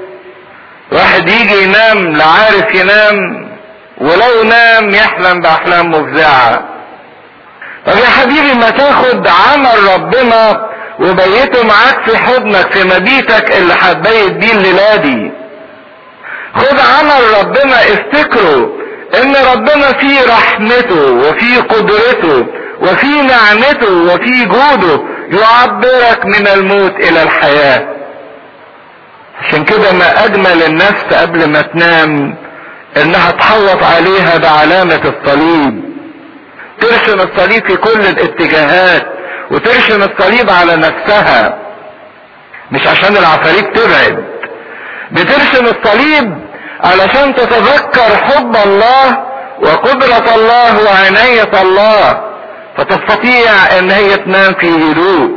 واحد يجي ينام لا عارف ينام ولو نام يحلم باحلام مفزعة طب يا حبيبي ما تاخد عمل ربنا وبيته معاك في حضنك في مبيتك اللي هتبيت بيه الليلة دي خد عمل ربنا افتكروا ان ربنا فيه رحمته وفيه قدرته وفيه نعمته وفيه جوده يعبرك من الموت الى الحياة عشان كده ما اجمل النفس قبل ما تنام انها تحوط عليها بعلامة الصليب ترسم الصليب في كل الاتجاهات وترسم الصليب على نفسها مش عشان العفاريت تبعد بترسم الصليب علشان تتذكر حب الله وقدرة الله وعناية الله فتستطيع ان هي تنام في هدوء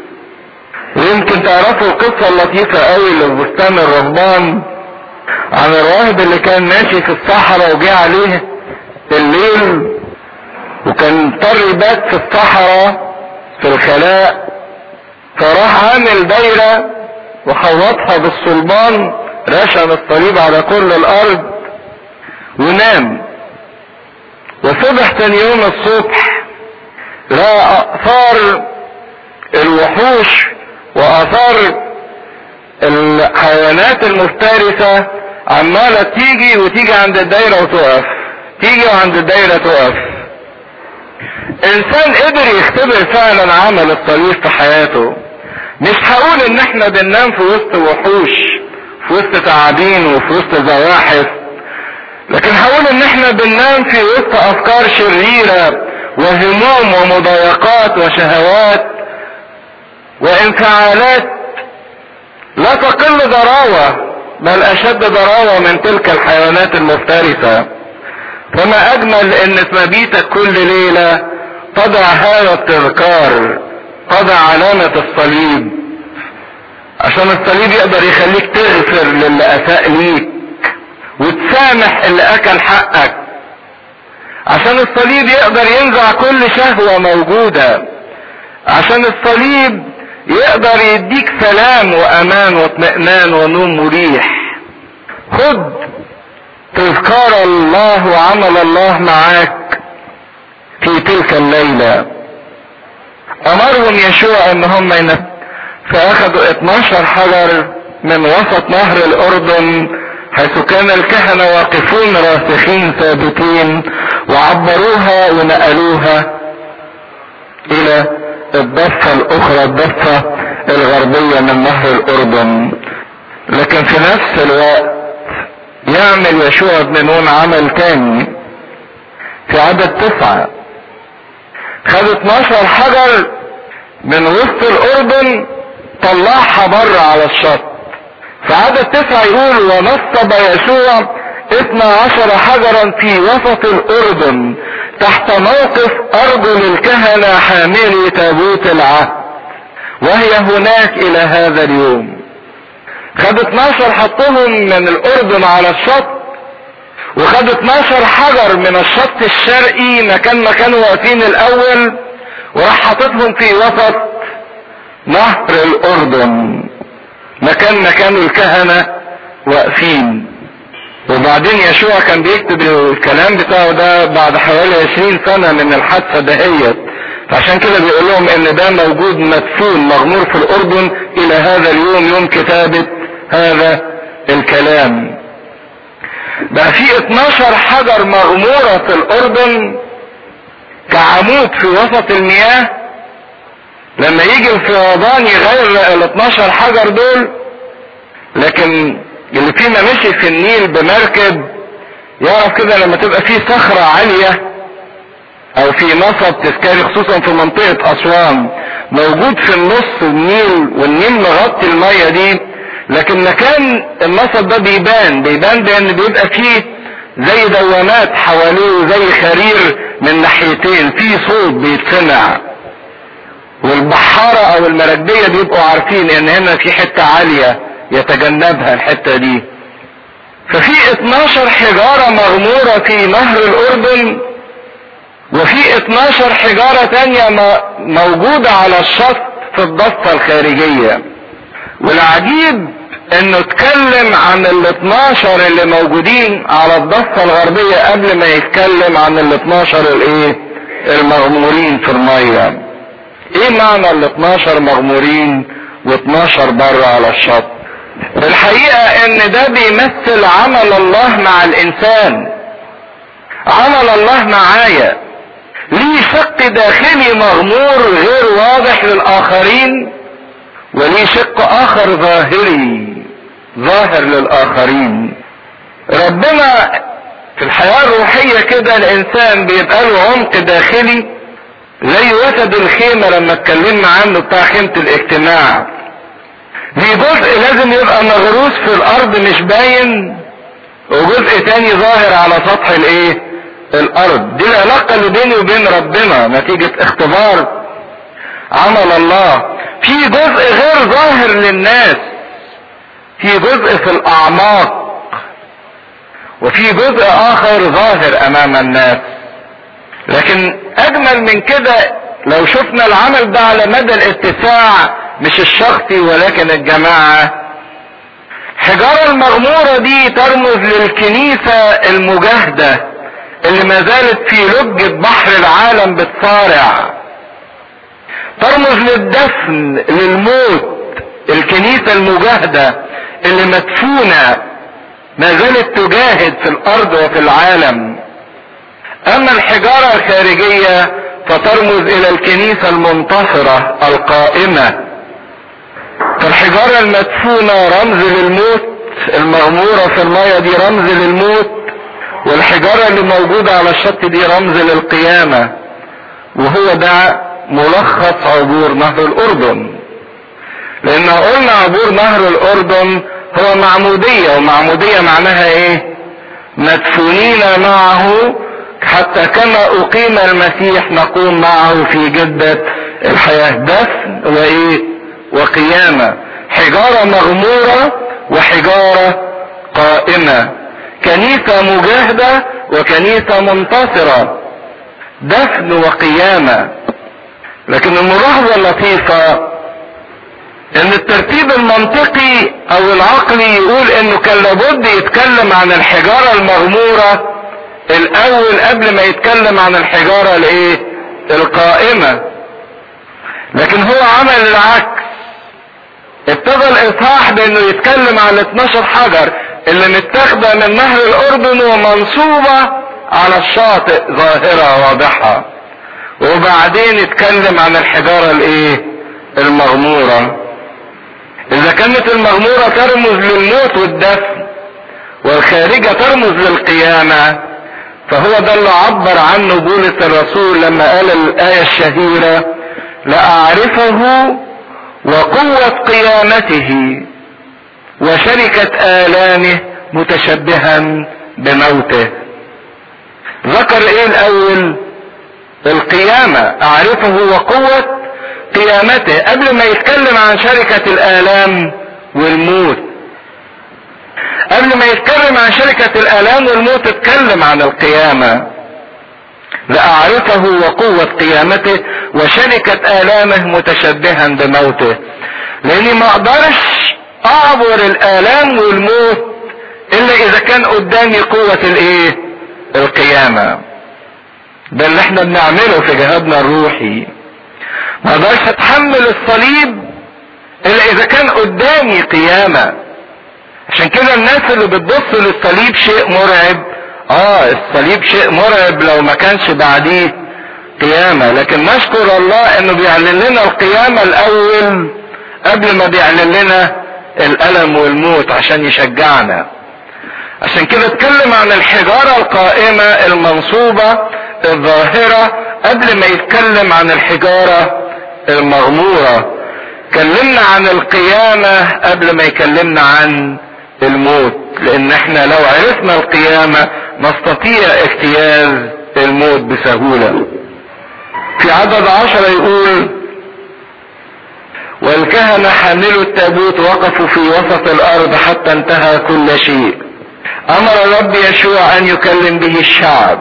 ويمكن تعرفوا القصة اللطيفة قوي اللي في بستان الرهبان عن الراهب اللي كان ماشي في الصحراء وجه عليه الليل وكان اضطر يبات في الصحراء في الخلاء فراح عامل دايرة وحوطها بالصلبان رشم الصليب على كل الارض ونام وصبح تاني يوم الصبح لقى اثار الوحوش واثار الحيوانات المفترسة عمالة تيجي وتيجي عند الدايرة وتقف تيجي وعند الدايرة تقف انسان قدر يختبر فعلا عمل الصليب في حياته مش هقول ان احنا بننام في وسط وحوش في وسط تعابين وفي وسط زواحف لكن هقول ان احنا بننام في وسط افكار شريرة وهموم ومضايقات وشهوات وانفعالات لا تقل ضراوة بل اشد ضراوة من تلك الحيوانات المفترسة فما اجمل ان في مبيتك كل ليلة تضع هذا التذكار تضع علامة الصليب عشان الصليب يقدر يخليك تغفر للي اساء ليك وتسامح اللي اكل حقك عشان الصليب يقدر ينزع كل شهوة موجودة عشان الصليب يقدر يديك سلام وامان واطمئنان ونوم مريح خد تذكار الله وعمل الله معاك في تلك الليلة امرهم يشوع ان هم ينف... فاخذوا 12 حجر من وسط نهر الاردن حيث كان الكهنة واقفون راسخين ثابتين وعبروها ونقلوها الى الضفة الاخرى الضفة الغربية من نهر الاردن لكن في نفس الوقت يعمل يشوع بن نون عمل تاني في عدد تسعة خد 12 حجر من وسط الاردن طلعها بره على الشط في عدد تسعة يقول ونصب يسوع اثنى عشر حجرا في وسط الاردن تحت موقف ارجل الكهنة حاملي تابوت العهد وهي هناك الى هذا اليوم خد 12 حطهم من الاردن على الشط وخد 12 حجر من الشط الشرقي مكان ما كانوا واقفين الاول وراح حاططهم في وسط نهر الاردن مكان ما كانوا الكهنة واقفين وبعدين يشوع كان بيكتب الكلام بتاعه ده بعد حوالي 20 سنة من الحادثة دهيت فعشان كده بيقول لهم ان ده موجود مدفون مغمور في الاردن الى هذا اليوم يوم كتابة هذا الكلام بقى في 12 حجر مغمورة في الاردن كعمود في وسط المياه لما يجي الفيضان يغير ال 12 حجر دول لكن اللي فينا مشي في النيل بمركب يعرف كده لما تبقى في صخرة عالية او في نصب تذكاري خصوصا في منطقة اسوان موجود في النص النيل والنيل مغطي المية دي لكن مكان النصب ده بيبان بيبان بان بيبقى فيه زي دوامات حواليه زي خرير من ناحيتين في صوت بيتسمع والبحارة او المراكبية بيبقوا عارفين ان هنا في حتة عالية يتجنبها الحتة دي ففي 12 حجارة مغمورة في نهر الاردن وفي 12 حجارة تانية موجودة على الشط في الضفة الخارجية والعجيب انه اتكلم عن ال 12 اللي موجودين على الضفة الغربية قبل ما يتكلم عن ال 12 الايه المغمورين في المية ايه معنى ال 12 مغمورين و12 بره على الشط الحقيقة ان ده بيمثل عمل الله مع الانسان عمل الله معايا ليه شق داخلي مغمور غير واضح للاخرين وليه شق اخر ظاهري ظاهر للاخرين ربنا في الحياة الروحية كده الانسان بيبقى له عمق داخلي زي وسد الخيمة لما اتكلمنا عنه بتاع خيمة الاجتماع في جزء لازم يبقى مغروس في الارض مش باين وجزء تاني ظاهر على سطح الايه الارض دي العلاقة اللي بيني وبين ربنا نتيجة اختبار عمل الله في جزء غير ظاهر للناس في جزء في الاعماق وفي جزء اخر ظاهر امام الناس لكن اجمل من كده لو شفنا العمل ده على مدى الاتساع مش الشخصي ولكن الجماعة حجارة المغمورة دي ترمز للكنيسة المجاهدة اللي ما زالت في لجة بحر العالم بتصارع ترمز للدفن للموت الكنيسة المجاهدة اللي مدفونة ما زالت تجاهد في الارض وفي العالم اما الحجارة الخارجية فترمز الى الكنيسة المنتصرة القائمة فالحجارة المدفونة رمز للموت المغمورة في المية دي رمز للموت والحجارة اللي موجودة على الشط دي رمز للقيامة وهو ده ملخص عبور نهر الاردن لان قلنا عبور نهر الاردن هو معمودية ومعمودية معناها ايه مدفونين معه حتى كما اقيم المسيح نقوم معه في جدة الحياة دفن وايه وقيامة حجارة مغمورة وحجارة قائمة كنيسة مجاهدة وكنيسة منتصرة دفن وقيامة لكن الملاحظة اللطيفة ان الترتيب المنطقي او العقلي يقول انه كان لابد يتكلم عن الحجارة المغمورة الاول قبل ما يتكلم عن الحجارة الايه القائمة لكن هو عمل العكس ابتدى الاصحاح بانه يتكلم عن 12 حجر اللي متاخدة من نهر الاردن ومنصوبة على الشاطئ ظاهرة واضحة وبعدين يتكلم عن الحجارة الايه المغمورة اذا كانت المغمورة ترمز للموت والدفن والخارجة ترمز للقيامة فهو ده اللي عبر عنه بولس الرسول لما قال الآية الشهيرة لأعرفه وقوة قيامته وشركة آلامه متشبها بموته ذكر ايه الاول القيامة اعرفه وقوة قيامته قبل ما يتكلم عن شركة الالام والموت قبل ما يتكلم عن شركة الالام والموت اتكلم عن القيامة لأعرفه وقوة قيامته وشركة آلامه متشبها بموته لأني ما أقدرش أعبر الآلام والموت إلا إذا كان قدامي قوة الإيه؟ القيامة ده اللي احنا بنعمله في جهادنا الروحي ما اقدرش اتحمل الصليب الا اذا كان قدامي قيامة عشان كده الناس اللي بتبص للصليب شيء مرعب اه الصليب شيء مرعب لو ما كانش بعديه قيامة لكن نشكر الله انه بيعلن لنا القيامة الاول قبل ما بيعلن لنا الالم والموت عشان يشجعنا عشان كده اتكلم عن الحجارة القائمة المنصوبة الظاهرة قبل ما يتكلم عن الحجارة المغمورة كلمنا عن القيامة قبل ما يكلمنا عن الموت لان احنا لو عرفنا القيامة نستطيع اجتياز الموت بسهولة في عدد عشرة يقول والكهنة حاملوا التابوت وقفوا في وسط الارض حتى انتهى كل شيء امر الرب يشوع ان يكلم به الشعب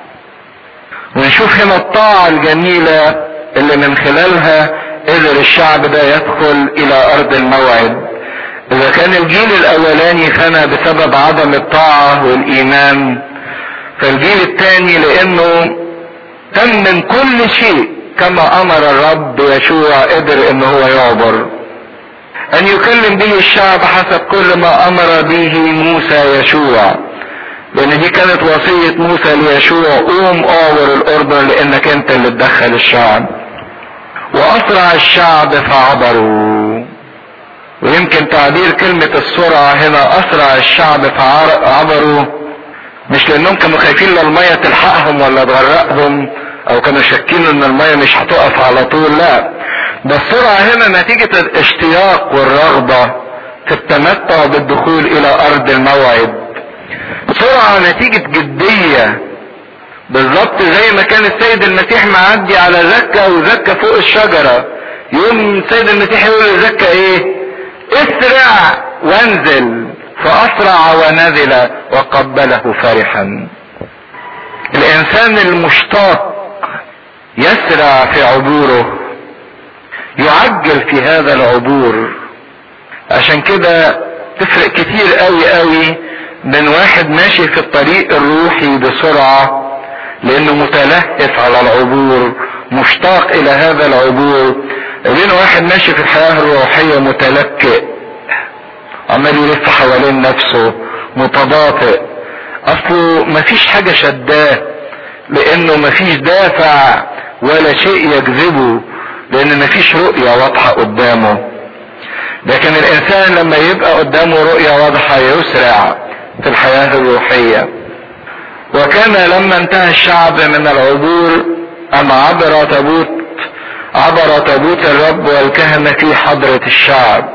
ونشوف هنا الطاعة الجميلة اللي من خلالها قدر الشعب ده يدخل الى ارض الموعد اذا كان الجيل الاولاني خنا بسبب عدم الطاعة والايمان فالجيل الثاني لانه تم من كل شيء كما امر الرب يشوع قدر ان هو يعبر ان يكلم به الشعب حسب كل ما امر به موسى يشوع لان دي كانت وصية موسى ليشوع قوم اعبر الاردن لانك انت اللي تدخل الشعب واسرع الشعب فعبروا ويمكن تعبير كلمة السرعة هنا اسرع الشعب فعبروا مش لانهم كانوا خايفين للمية تلحقهم ولا تغرقهم او كانوا شاكين ان المية مش هتقف على طول لا ده السرعة هنا نتيجة الاشتياق والرغبة في التمتع بالدخول الى ارض الموعد سرعة نتيجة جدية بالظبط زي ما كان السيد المسيح معدي على زكة وزكة فوق الشجرة يوم السيد المسيح يقول لزكة ايه اسرع وانزل فاسرع ونزل وقبله فرحا الانسان المشتاق يسرع في عبوره يعجل في هذا العبور عشان كده تفرق كتير قوي قوي من واحد ماشي في الطريق الروحي بسرعة لانه متلهف على العبور مشتاق الى هذا العبور بين واحد ماشي في الحياة الروحية متلكئ عمال يلف حوالين نفسه متباطئ اصله مفيش حاجة شداه لانه مفيش دافع ولا شيء يجذبه لان مفيش رؤية واضحة قدامه لكن الانسان لما يبقى قدامه رؤية واضحة يسرع في الحياة الروحية وكان لما انتهى الشعب من العبور ام عبر تابوت عبر تابوت الرب والكهنة في حضرة الشعب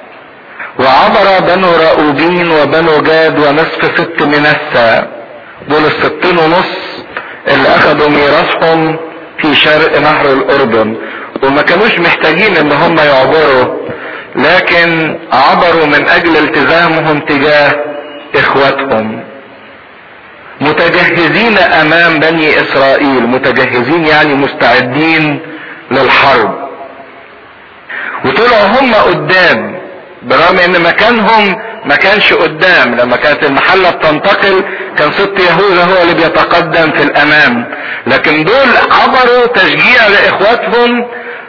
وعبر بنو رأوبين وبنو جاد ونصف ست منسى دول الستين ونص اللي اخذوا ميراثهم في شرق نهر الاردن وما كانوش محتاجين ان هم يعبروا لكن عبروا من اجل التزامهم تجاه اخواتهم متجهزين امام بني اسرائيل متجهزين يعني مستعدين للحرب وطلعوا هم قدام برغم ان مكانهم ما كانش قدام لما كانت المحلة بتنتقل كان ست يهوذا هو اللي بيتقدم في الامام لكن دول عبروا تشجيع لاخواتهم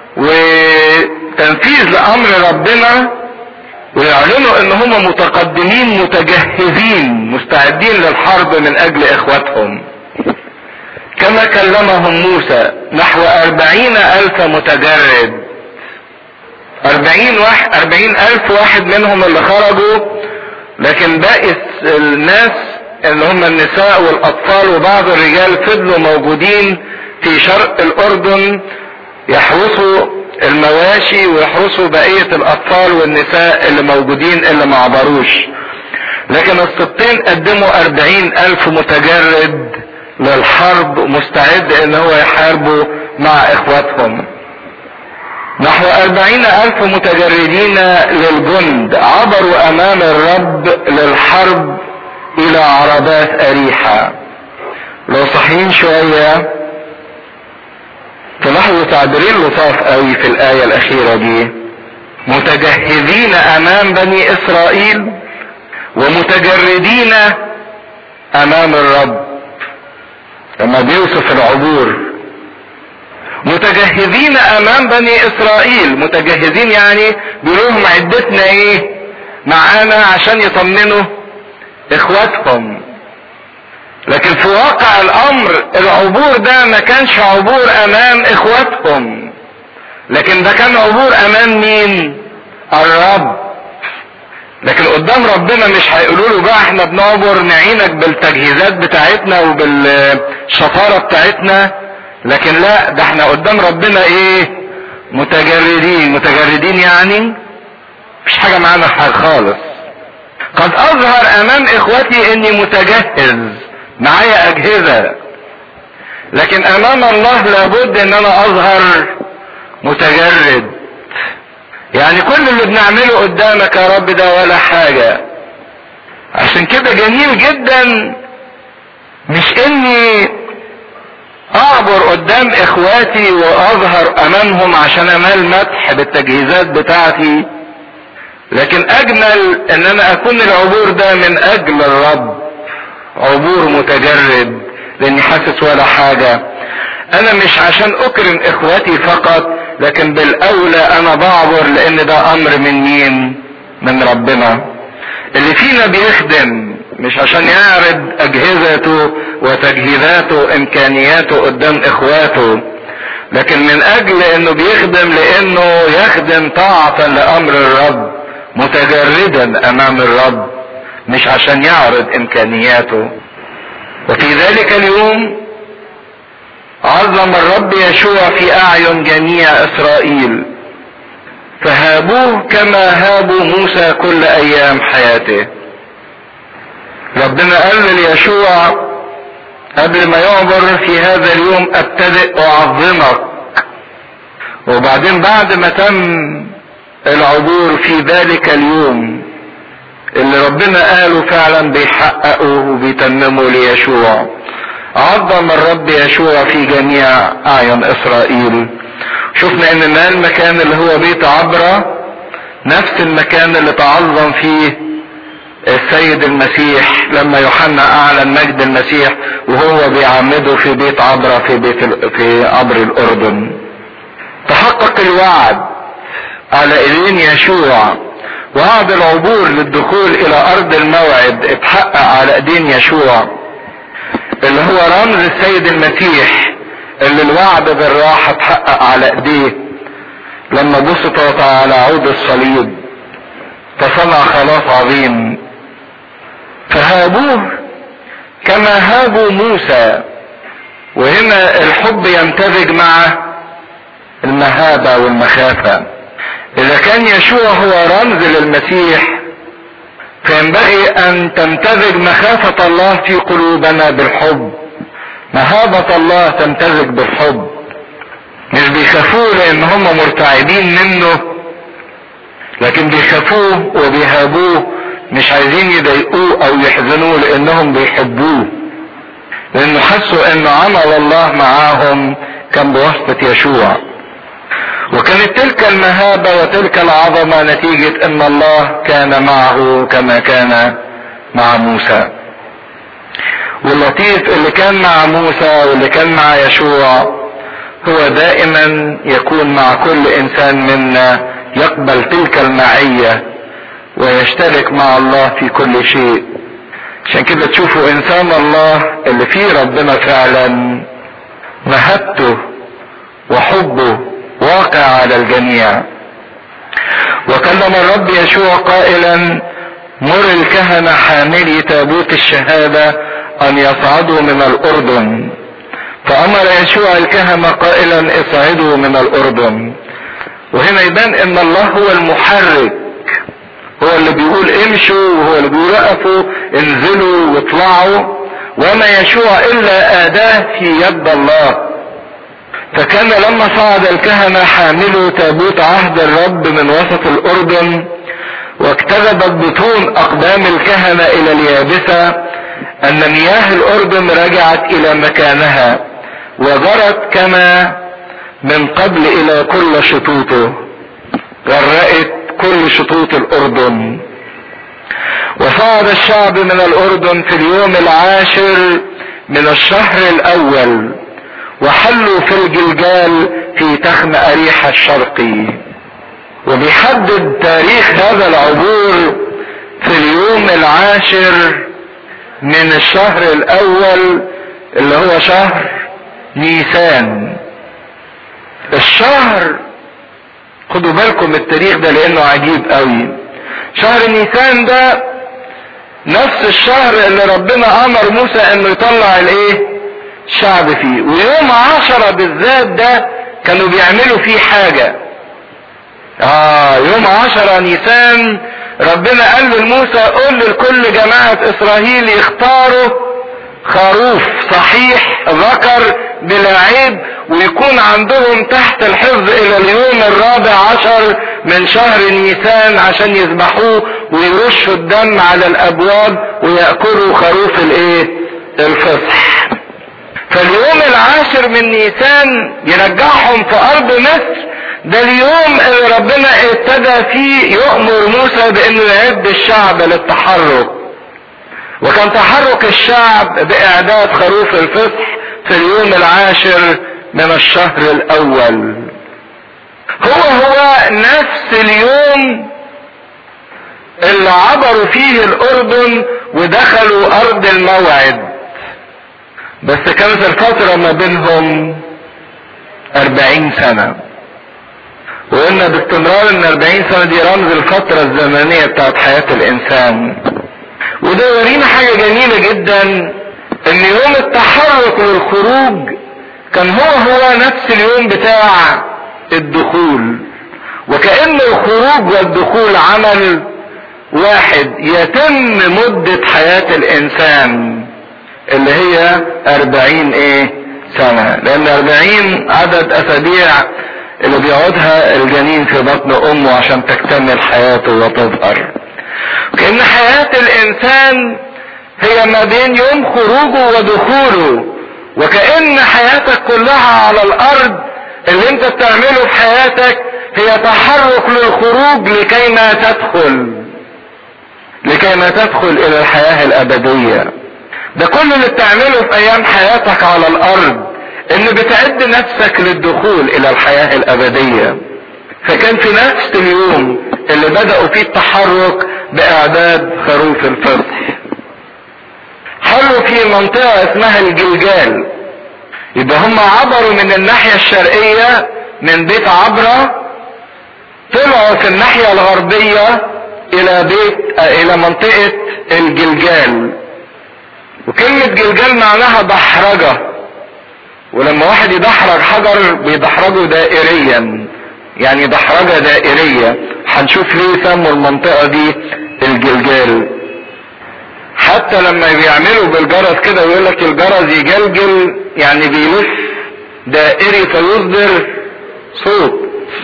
وتنفيذ لامر ربنا ويعلنوا ان هم متقدمين متجهزين مستعدين للحرب من اجل اخواتهم كما كلمهم موسى نحو اربعين الف متجرد اربعين واحد اربعين الف واحد منهم اللي خرجوا لكن باقي الناس اللي هم النساء والاطفال وبعض الرجال فضلوا موجودين في شرق الاردن يحرسوا المواشي ويحرسوا بقية الاطفال والنساء اللي موجودين اللي ما عبروش لكن السبطين قدموا اربعين الف متجرد للحرب مستعد ان هو يحاربوا مع اخواتهم نحو أربعين ألف متجردين للجند عبروا أمام الرب للحرب إلى عربات أريحة لو صحيين شوية تلاحظوا تعبيرين لطاف قوي في الآية الأخيرة دي متجهزين أمام بني إسرائيل ومتجردين أمام الرب لما بيوصف العبور متجهزين امام بني اسرائيل متجهزين يعني بيقولوا لهم عدتنا ايه معانا عشان يطمنوا اخواتهم لكن في واقع الامر العبور ده ما كانش عبور امام اخواتهم لكن ده كان عبور امام مين الرب لكن قدام ربنا مش هيقولوا له بقى احنا بنعبر نعينك بالتجهيزات بتاعتنا وبالشطاره بتاعتنا لكن لا ده احنا قدام ربنا ايه متجردين متجردين يعني مفيش حاجة معانا حاجة خالص قد اظهر امام اخوتي اني متجهز معايا اجهزة لكن امام الله لابد ان انا اظهر متجرد يعني كل اللي بنعمله قدامك يا رب ده ولا حاجة عشان كده جميل جدا مش اني اعبر قدام اخواتي واظهر امامهم عشان انال مدح بالتجهيزات بتاعتي لكن اجمل ان انا اكون العبور ده من اجل الرب عبور متجرد لاني حاسس ولا حاجة انا مش عشان اكرم اخواتي فقط لكن بالاولى انا بعبر لان ده امر من مين من ربنا اللي فينا بيخدم مش عشان يعرض اجهزته وتجهيزاته امكانياته قدام اخواته لكن من اجل انه بيخدم لانه يخدم طاعة لامر الرب متجردا امام الرب مش عشان يعرض امكانياته وفي ذلك اليوم عظم الرب يشوع في اعين جميع اسرائيل فهابوه كما هابوا موسى كل ايام حياته ربنا قال ليشوع قبل ما يعبر في هذا اليوم ابتدئ اعظمك وبعدين بعد ما تم العبور في ذلك اليوم اللي ربنا قاله فعلا بيحققه وبيتممه ليشوع عظم الرب يشوع في جميع اعين اسرائيل شفنا ان ده المكان اللي هو بيت عبرة نفس المكان اللي تعظم فيه السيد المسيح لما يوحنا اعلن مجد المسيح وهو بيعمده في بيت عبرة في بيت في عبر الاردن تحقق الوعد على ايدين يشوع وعد العبور للدخول الى ارض الموعد اتحقق على ايدين يشوع اللي هو رمز السيد المسيح اللي الوعد بالراحة اتحقق على ايديه لما بسط على عود الصليب فصنع خلاص عظيم فهابوه كما هابوا موسى وهنا الحب يمتزج مع المهابة والمخافة اذا كان يشوع هو رمز للمسيح فينبغي ان تمتزج مخافة الله في قلوبنا بالحب مهابة الله تمتزج بالحب مش بيخافوه لان هم مرتعبين منه لكن بيخافوه وبيهابوه مش عايزين يضايقوه او يحزنوه لانهم بيحبوه لانه حسوا ان عمل الله معاهم كان بواسطة يشوع وكانت تلك المهابة وتلك العظمة نتيجة ان الله كان معه كما كان مع موسى واللطيف اللي كان مع موسى واللي كان مع يشوع هو دائما يكون مع كل انسان منا يقبل تلك المعية ويشترك مع الله في كل شيء عشان كده تشوفوا انسان الله اللي فيه ربنا فعلا مهبته وحبه واقع على الجميع وكلم الرب يشوع قائلا مر الكهنة حاملي تابوت الشهادة ان يصعدوا من الاردن فامر يشوع الكهنة قائلا اصعدوا من الاردن وهنا يبان ان الله هو المحرك هو اللي بيقول امشوا وهو اللي بيقول وقفوا انزلوا واطلعوا وما يشوع الا اداه في يد الله فكان لما صعد الكهنة حاملوا تابوت عهد الرب من وسط الأردن واكتذبت بطون أقدام الكهنة إلى اليابسة أن مياه الأردن رجعت إلى مكانها وجرت كما من قبل إلى كل شطوطه غرقت كل شطوط الأردن وصعد الشعب من الأردن في اليوم العاشر من الشهر الأول وحلوا في الجلجال في تخم أريحة الشرقي وبيحدد تاريخ هذا العبور في اليوم العاشر من الشهر الأول اللي هو شهر نيسان الشهر خدوا بالكم التاريخ ده لأنه عجيب قوي شهر نيسان ده نفس الشهر اللي ربنا أمر موسى إنه يطلع الإيه؟ الشعب فيه ويوم عشرة بالذات ده كانوا بيعملوا فيه حاجة اه يوم عشرة نيسان ربنا قال لموسى قل لكل جماعة اسرائيل يختاروا خروف صحيح ذكر بلا عيب ويكون عندهم تحت الحفظ الى اليوم الرابع عشر من شهر نيسان عشان يذبحوه ويرشوا الدم على الابواب ويأكلوا خروف الايه الفصح فاليوم العاشر من نيسان يرجعهم في ارض مصر ده اليوم اللي ربنا ابتدى فيه يؤمر موسى بانه يعد الشعب للتحرك وكان تحرك الشعب باعداد خروف الفصح في اليوم العاشر من الشهر الاول هو هو نفس اليوم اللي عبروا فيه الاردن ودخلوا ارض الموعد بس كانت الفترة ما بينهم أربعين سنة وقلنا باستمرار ان أربعين سنة دي رمز الفترة الزمنية بتاعت حياة الإنسان وده يورينا حاجة جميلة جدا ان يوم التحرك والخروج كان هو هو نفس اليوم بتاع الدخول وكأن الخروج والدخول عمل واحد يتم مدة حياة الإنسان اللي هي أربعين ايه سنة لان أربعين عدد اسابيع اللي بيقعدها الجنين في بطن امه عشان تكتمل حياته وتظهر كأن حياة الانسان هي ما بين يوم خروجه ودخوله وكأن حياتك كلها على الارض اللي انت بتعمله في حياتك هي تحرك للخروج لكي ما تدخل لكي ما تدخل الى الحياة الابدية ده كل اللي بتعمله في ايام حياتك على الارض ان بتعد نفسك للدخول الى الحياة الابدية فكان في نفس اليوم اللي بدأوا فيه التحرك باعداد خروف الفصح حلوا في منطقة اسمها الجلجال يبقى هم عبروا من الناحية الشرقية من بيت عبرة طلعوا في الناحية الغربية الى بيت الى منطقة الجلجال وكلمة جلجال معناها دحرجة ولما واحد يدحرج حجر بيدحرجه دائريا يعني دحرجة دائرية هنشوف ليه سموا المنطقة دي الجلجال حتى لما بيعملوا بالجرس كده ويقول لك الجرس يجلجل يعني بيلف دائري فيصدر صوت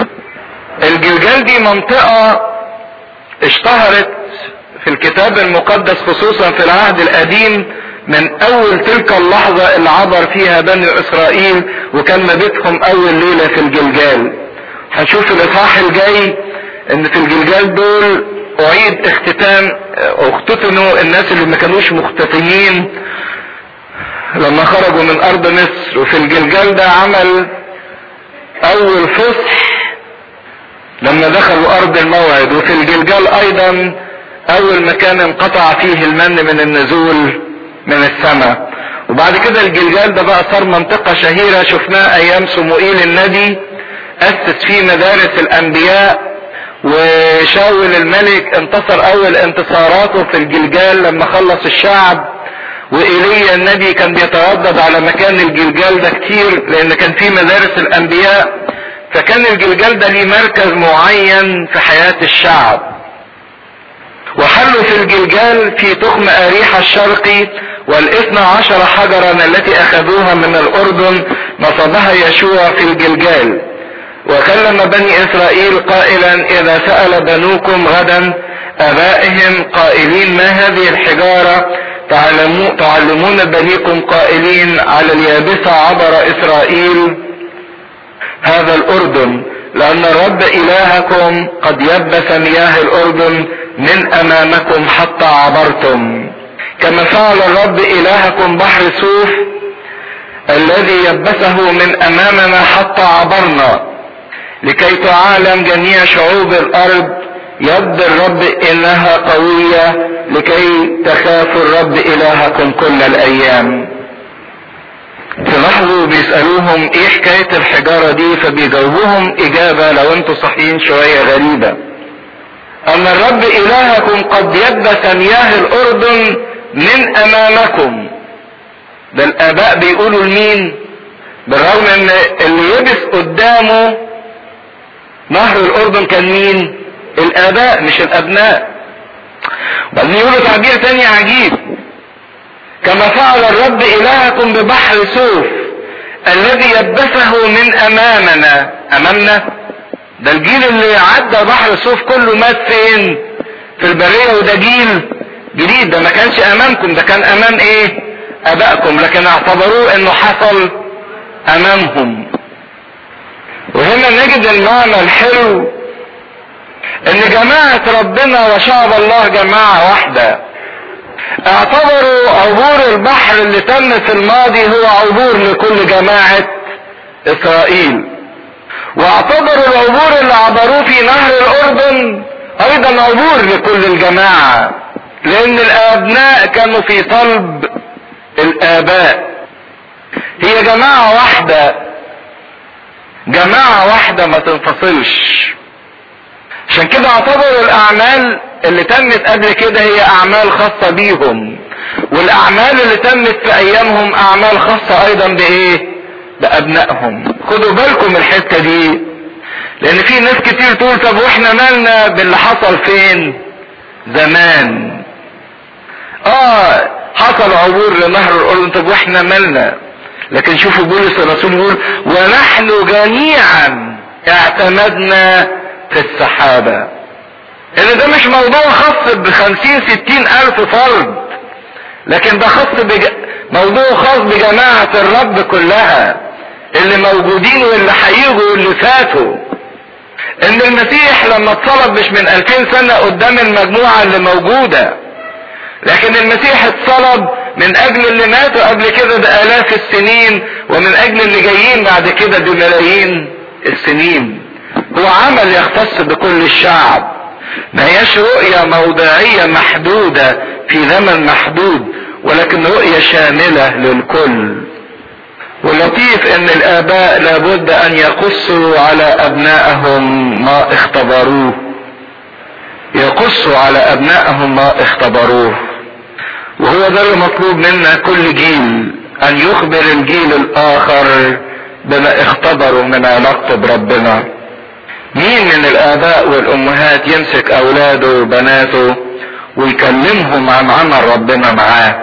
الجلجال دي منطقة اشتهرت في الكتاب المقدس خصوصا في العهد القديم من اول تلك اللحظة اللي عبر فيها بني اسرائيل وكان مبيتهم اول ليلة في الجلجال هنشوف الاصحاح الجاي ان في الجلجال دول اعيد اختتام اختتنوا الناس اللي ما كانوش مختتنين لما خرجوا من ارض مصر وفي الجلجال ده عمل اول فصح لما دخلوا ارض الموعد وفي الجلجال ايضا اول مكان انقطع فيه المن من النزول من السماء وبعد كده الجلجال ده بقى صار منطقة شهيرة شفناه ايام سموئيل النبي اسس فيه مدارس الانبياء وشاول الملك انتصر اول انتصاراته في الجلجال لما خلص الشعب وإيليا النبي كان بيتردد على مكان الجلجال ده كتير لان كان فيه مدارس الانبياء فكان الجلجال ده ليه مركز معين في حياة الشعب وحلوا في الجلجال في تخم أريحة الشرقي والاثنى عشر حجرا التي أخذوها من الأردن نصبها يشوع في الجلجال وكلم بني إسرائيل قائلا إذا سأل بنوكم غدا أبائهم قائلين ما هذه الحجارة تعلمون بنيكم قائلين على اليابسة عبر إسرائيل هذا الأردن لأن الرب إلهكم قد يبس مياه الأردن من أمامكم حتى عبرتم كما فعل الرب إلهكم بحر سوف الذي يبسه من أمامنا حتى عبرنا لكي تعلم جميع شعوب الأرض يد الرب إنها قوية لكي تخافوا الرب إلهكم كل الأيام تلاحظوا بيسألوهم ايه حكاية الحجارة دي فبيجاوبوهم اجابة لو انتوا صحيين شوية غريبة ان الرب الهكم قد يبس مياه الاردن من امامكم ده الاباء بيقولوا لمين بالرغم ان اللي يبس قدامه نهر الاردن كان مين الاباء مش الابناء بعدين يقولوا تعبير تاني عجيب كما فعل الرب الهكم ببحر سوف الذي يبسه من امامنا امامنا ده الجيل اللي عدى بحر سوف كله مات فين في البرية وده جيل جديد ده ما كانش امامكم ده كان امام ايه ابائكم لكن اعتبروه انه حصل امامهم وهنا نجد المعنى الحلو ان جماعة ربنا وشعب الله جماعة واحدة اعتبروا عبور البحر اللي تم في الماضي هو عبور لكل جماعة اسرائيل واعتبروا العبور اللي عبروه في نهر الاردن ايضا عبور لكل الجماعة لان الابناء كانوا في طلب الاباء هي جماعة واحدة جماعة واحدة ما تنفصلش عشان كده اعتبروا الاعمال اللي تمت قبل كده هي اعمال خاصة بيهم والاعمال اللي تمت في ايامهم اعمال خاصة ايضا بايه بابنائهم خدوا بالكم الحتة دي لان في ناس كتير تقول طب واحنا مالنا باللي حصل فين زمان اه حصل عبور لنهر الاردن طب واحنا مالنا لكن شوفوا بولس الرسول يقول ونحن جميعا اعتمدنا في السحابة ان ده مش موضوع خاص بخمسين ستين الف فرد لكن ده خاص بج... موضوع خاص بجماعة الرب كلها اللي موجودين واللي هيجوا واللي فاتوا ان المسيح لما اتصلب مش من الفين سنة قدام المجموعة اللي موجودة لكن المسيح اتصلب من اجل اللي ماتوا قبل كده بالاف السنين ومن اجل اللي جايين بعد كده بملايين السنين هو عمل يختص بكل الشعب ما هياش رؤية موضعية محدودة في زمن محدود ولكن رؤية شاملة للكل واللطيف ان الاباء لابد ان يقصوا على ابنائهم ما اختبروه يقصوا على ابنائهم ما اختبروه وهو ده اللي مطلوب منا كل جيل ان يخبر الجيل الاخر بما اختبروا من علاقته بربنا مين من الاباء والامهات يمسك اولاده وبناته ويكلمهم عن عمل ربنا معاه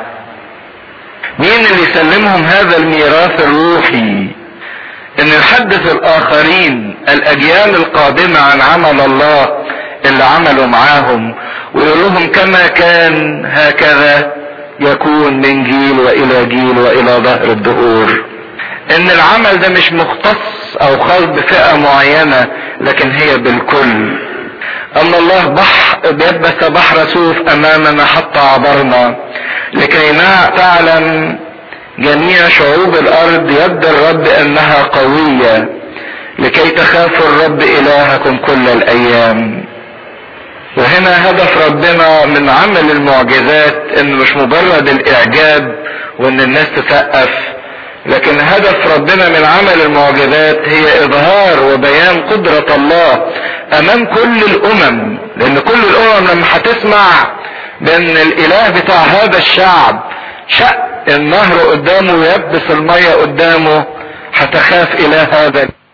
مين اللي يسلمهم هذا الميراث الروحي ان يحدث الاخرين الاجيال القادمة عن عمل الله اللي عملوا معاهم ويقول لهم كما كان هكذا يكون من جيل والى جيل والى ظهر الدهور ان العمل ده مش مختص او خاص بفئة معينة لكن هي بالكل ان الله بح بيبس بحر سوف امامنا حتى عبرنا لكي تعلم جميع شعوب الارض يد الرب انها قوية لكي تخافوا الرب الهكم كل الايام وهنا هدف ربنا من عمل المعجزات انه مش مجرد الاعجاب وان الناس تسقف لكن هدف ربنا من عمل المعجزات هي اظهار وبيان قدرة الله امام كل الامم لان كل الامم لما هتسمع بان الاله بتاع هذا الشعب شق النهر قدامه ويبس المية قدامه هتخاف اله هذا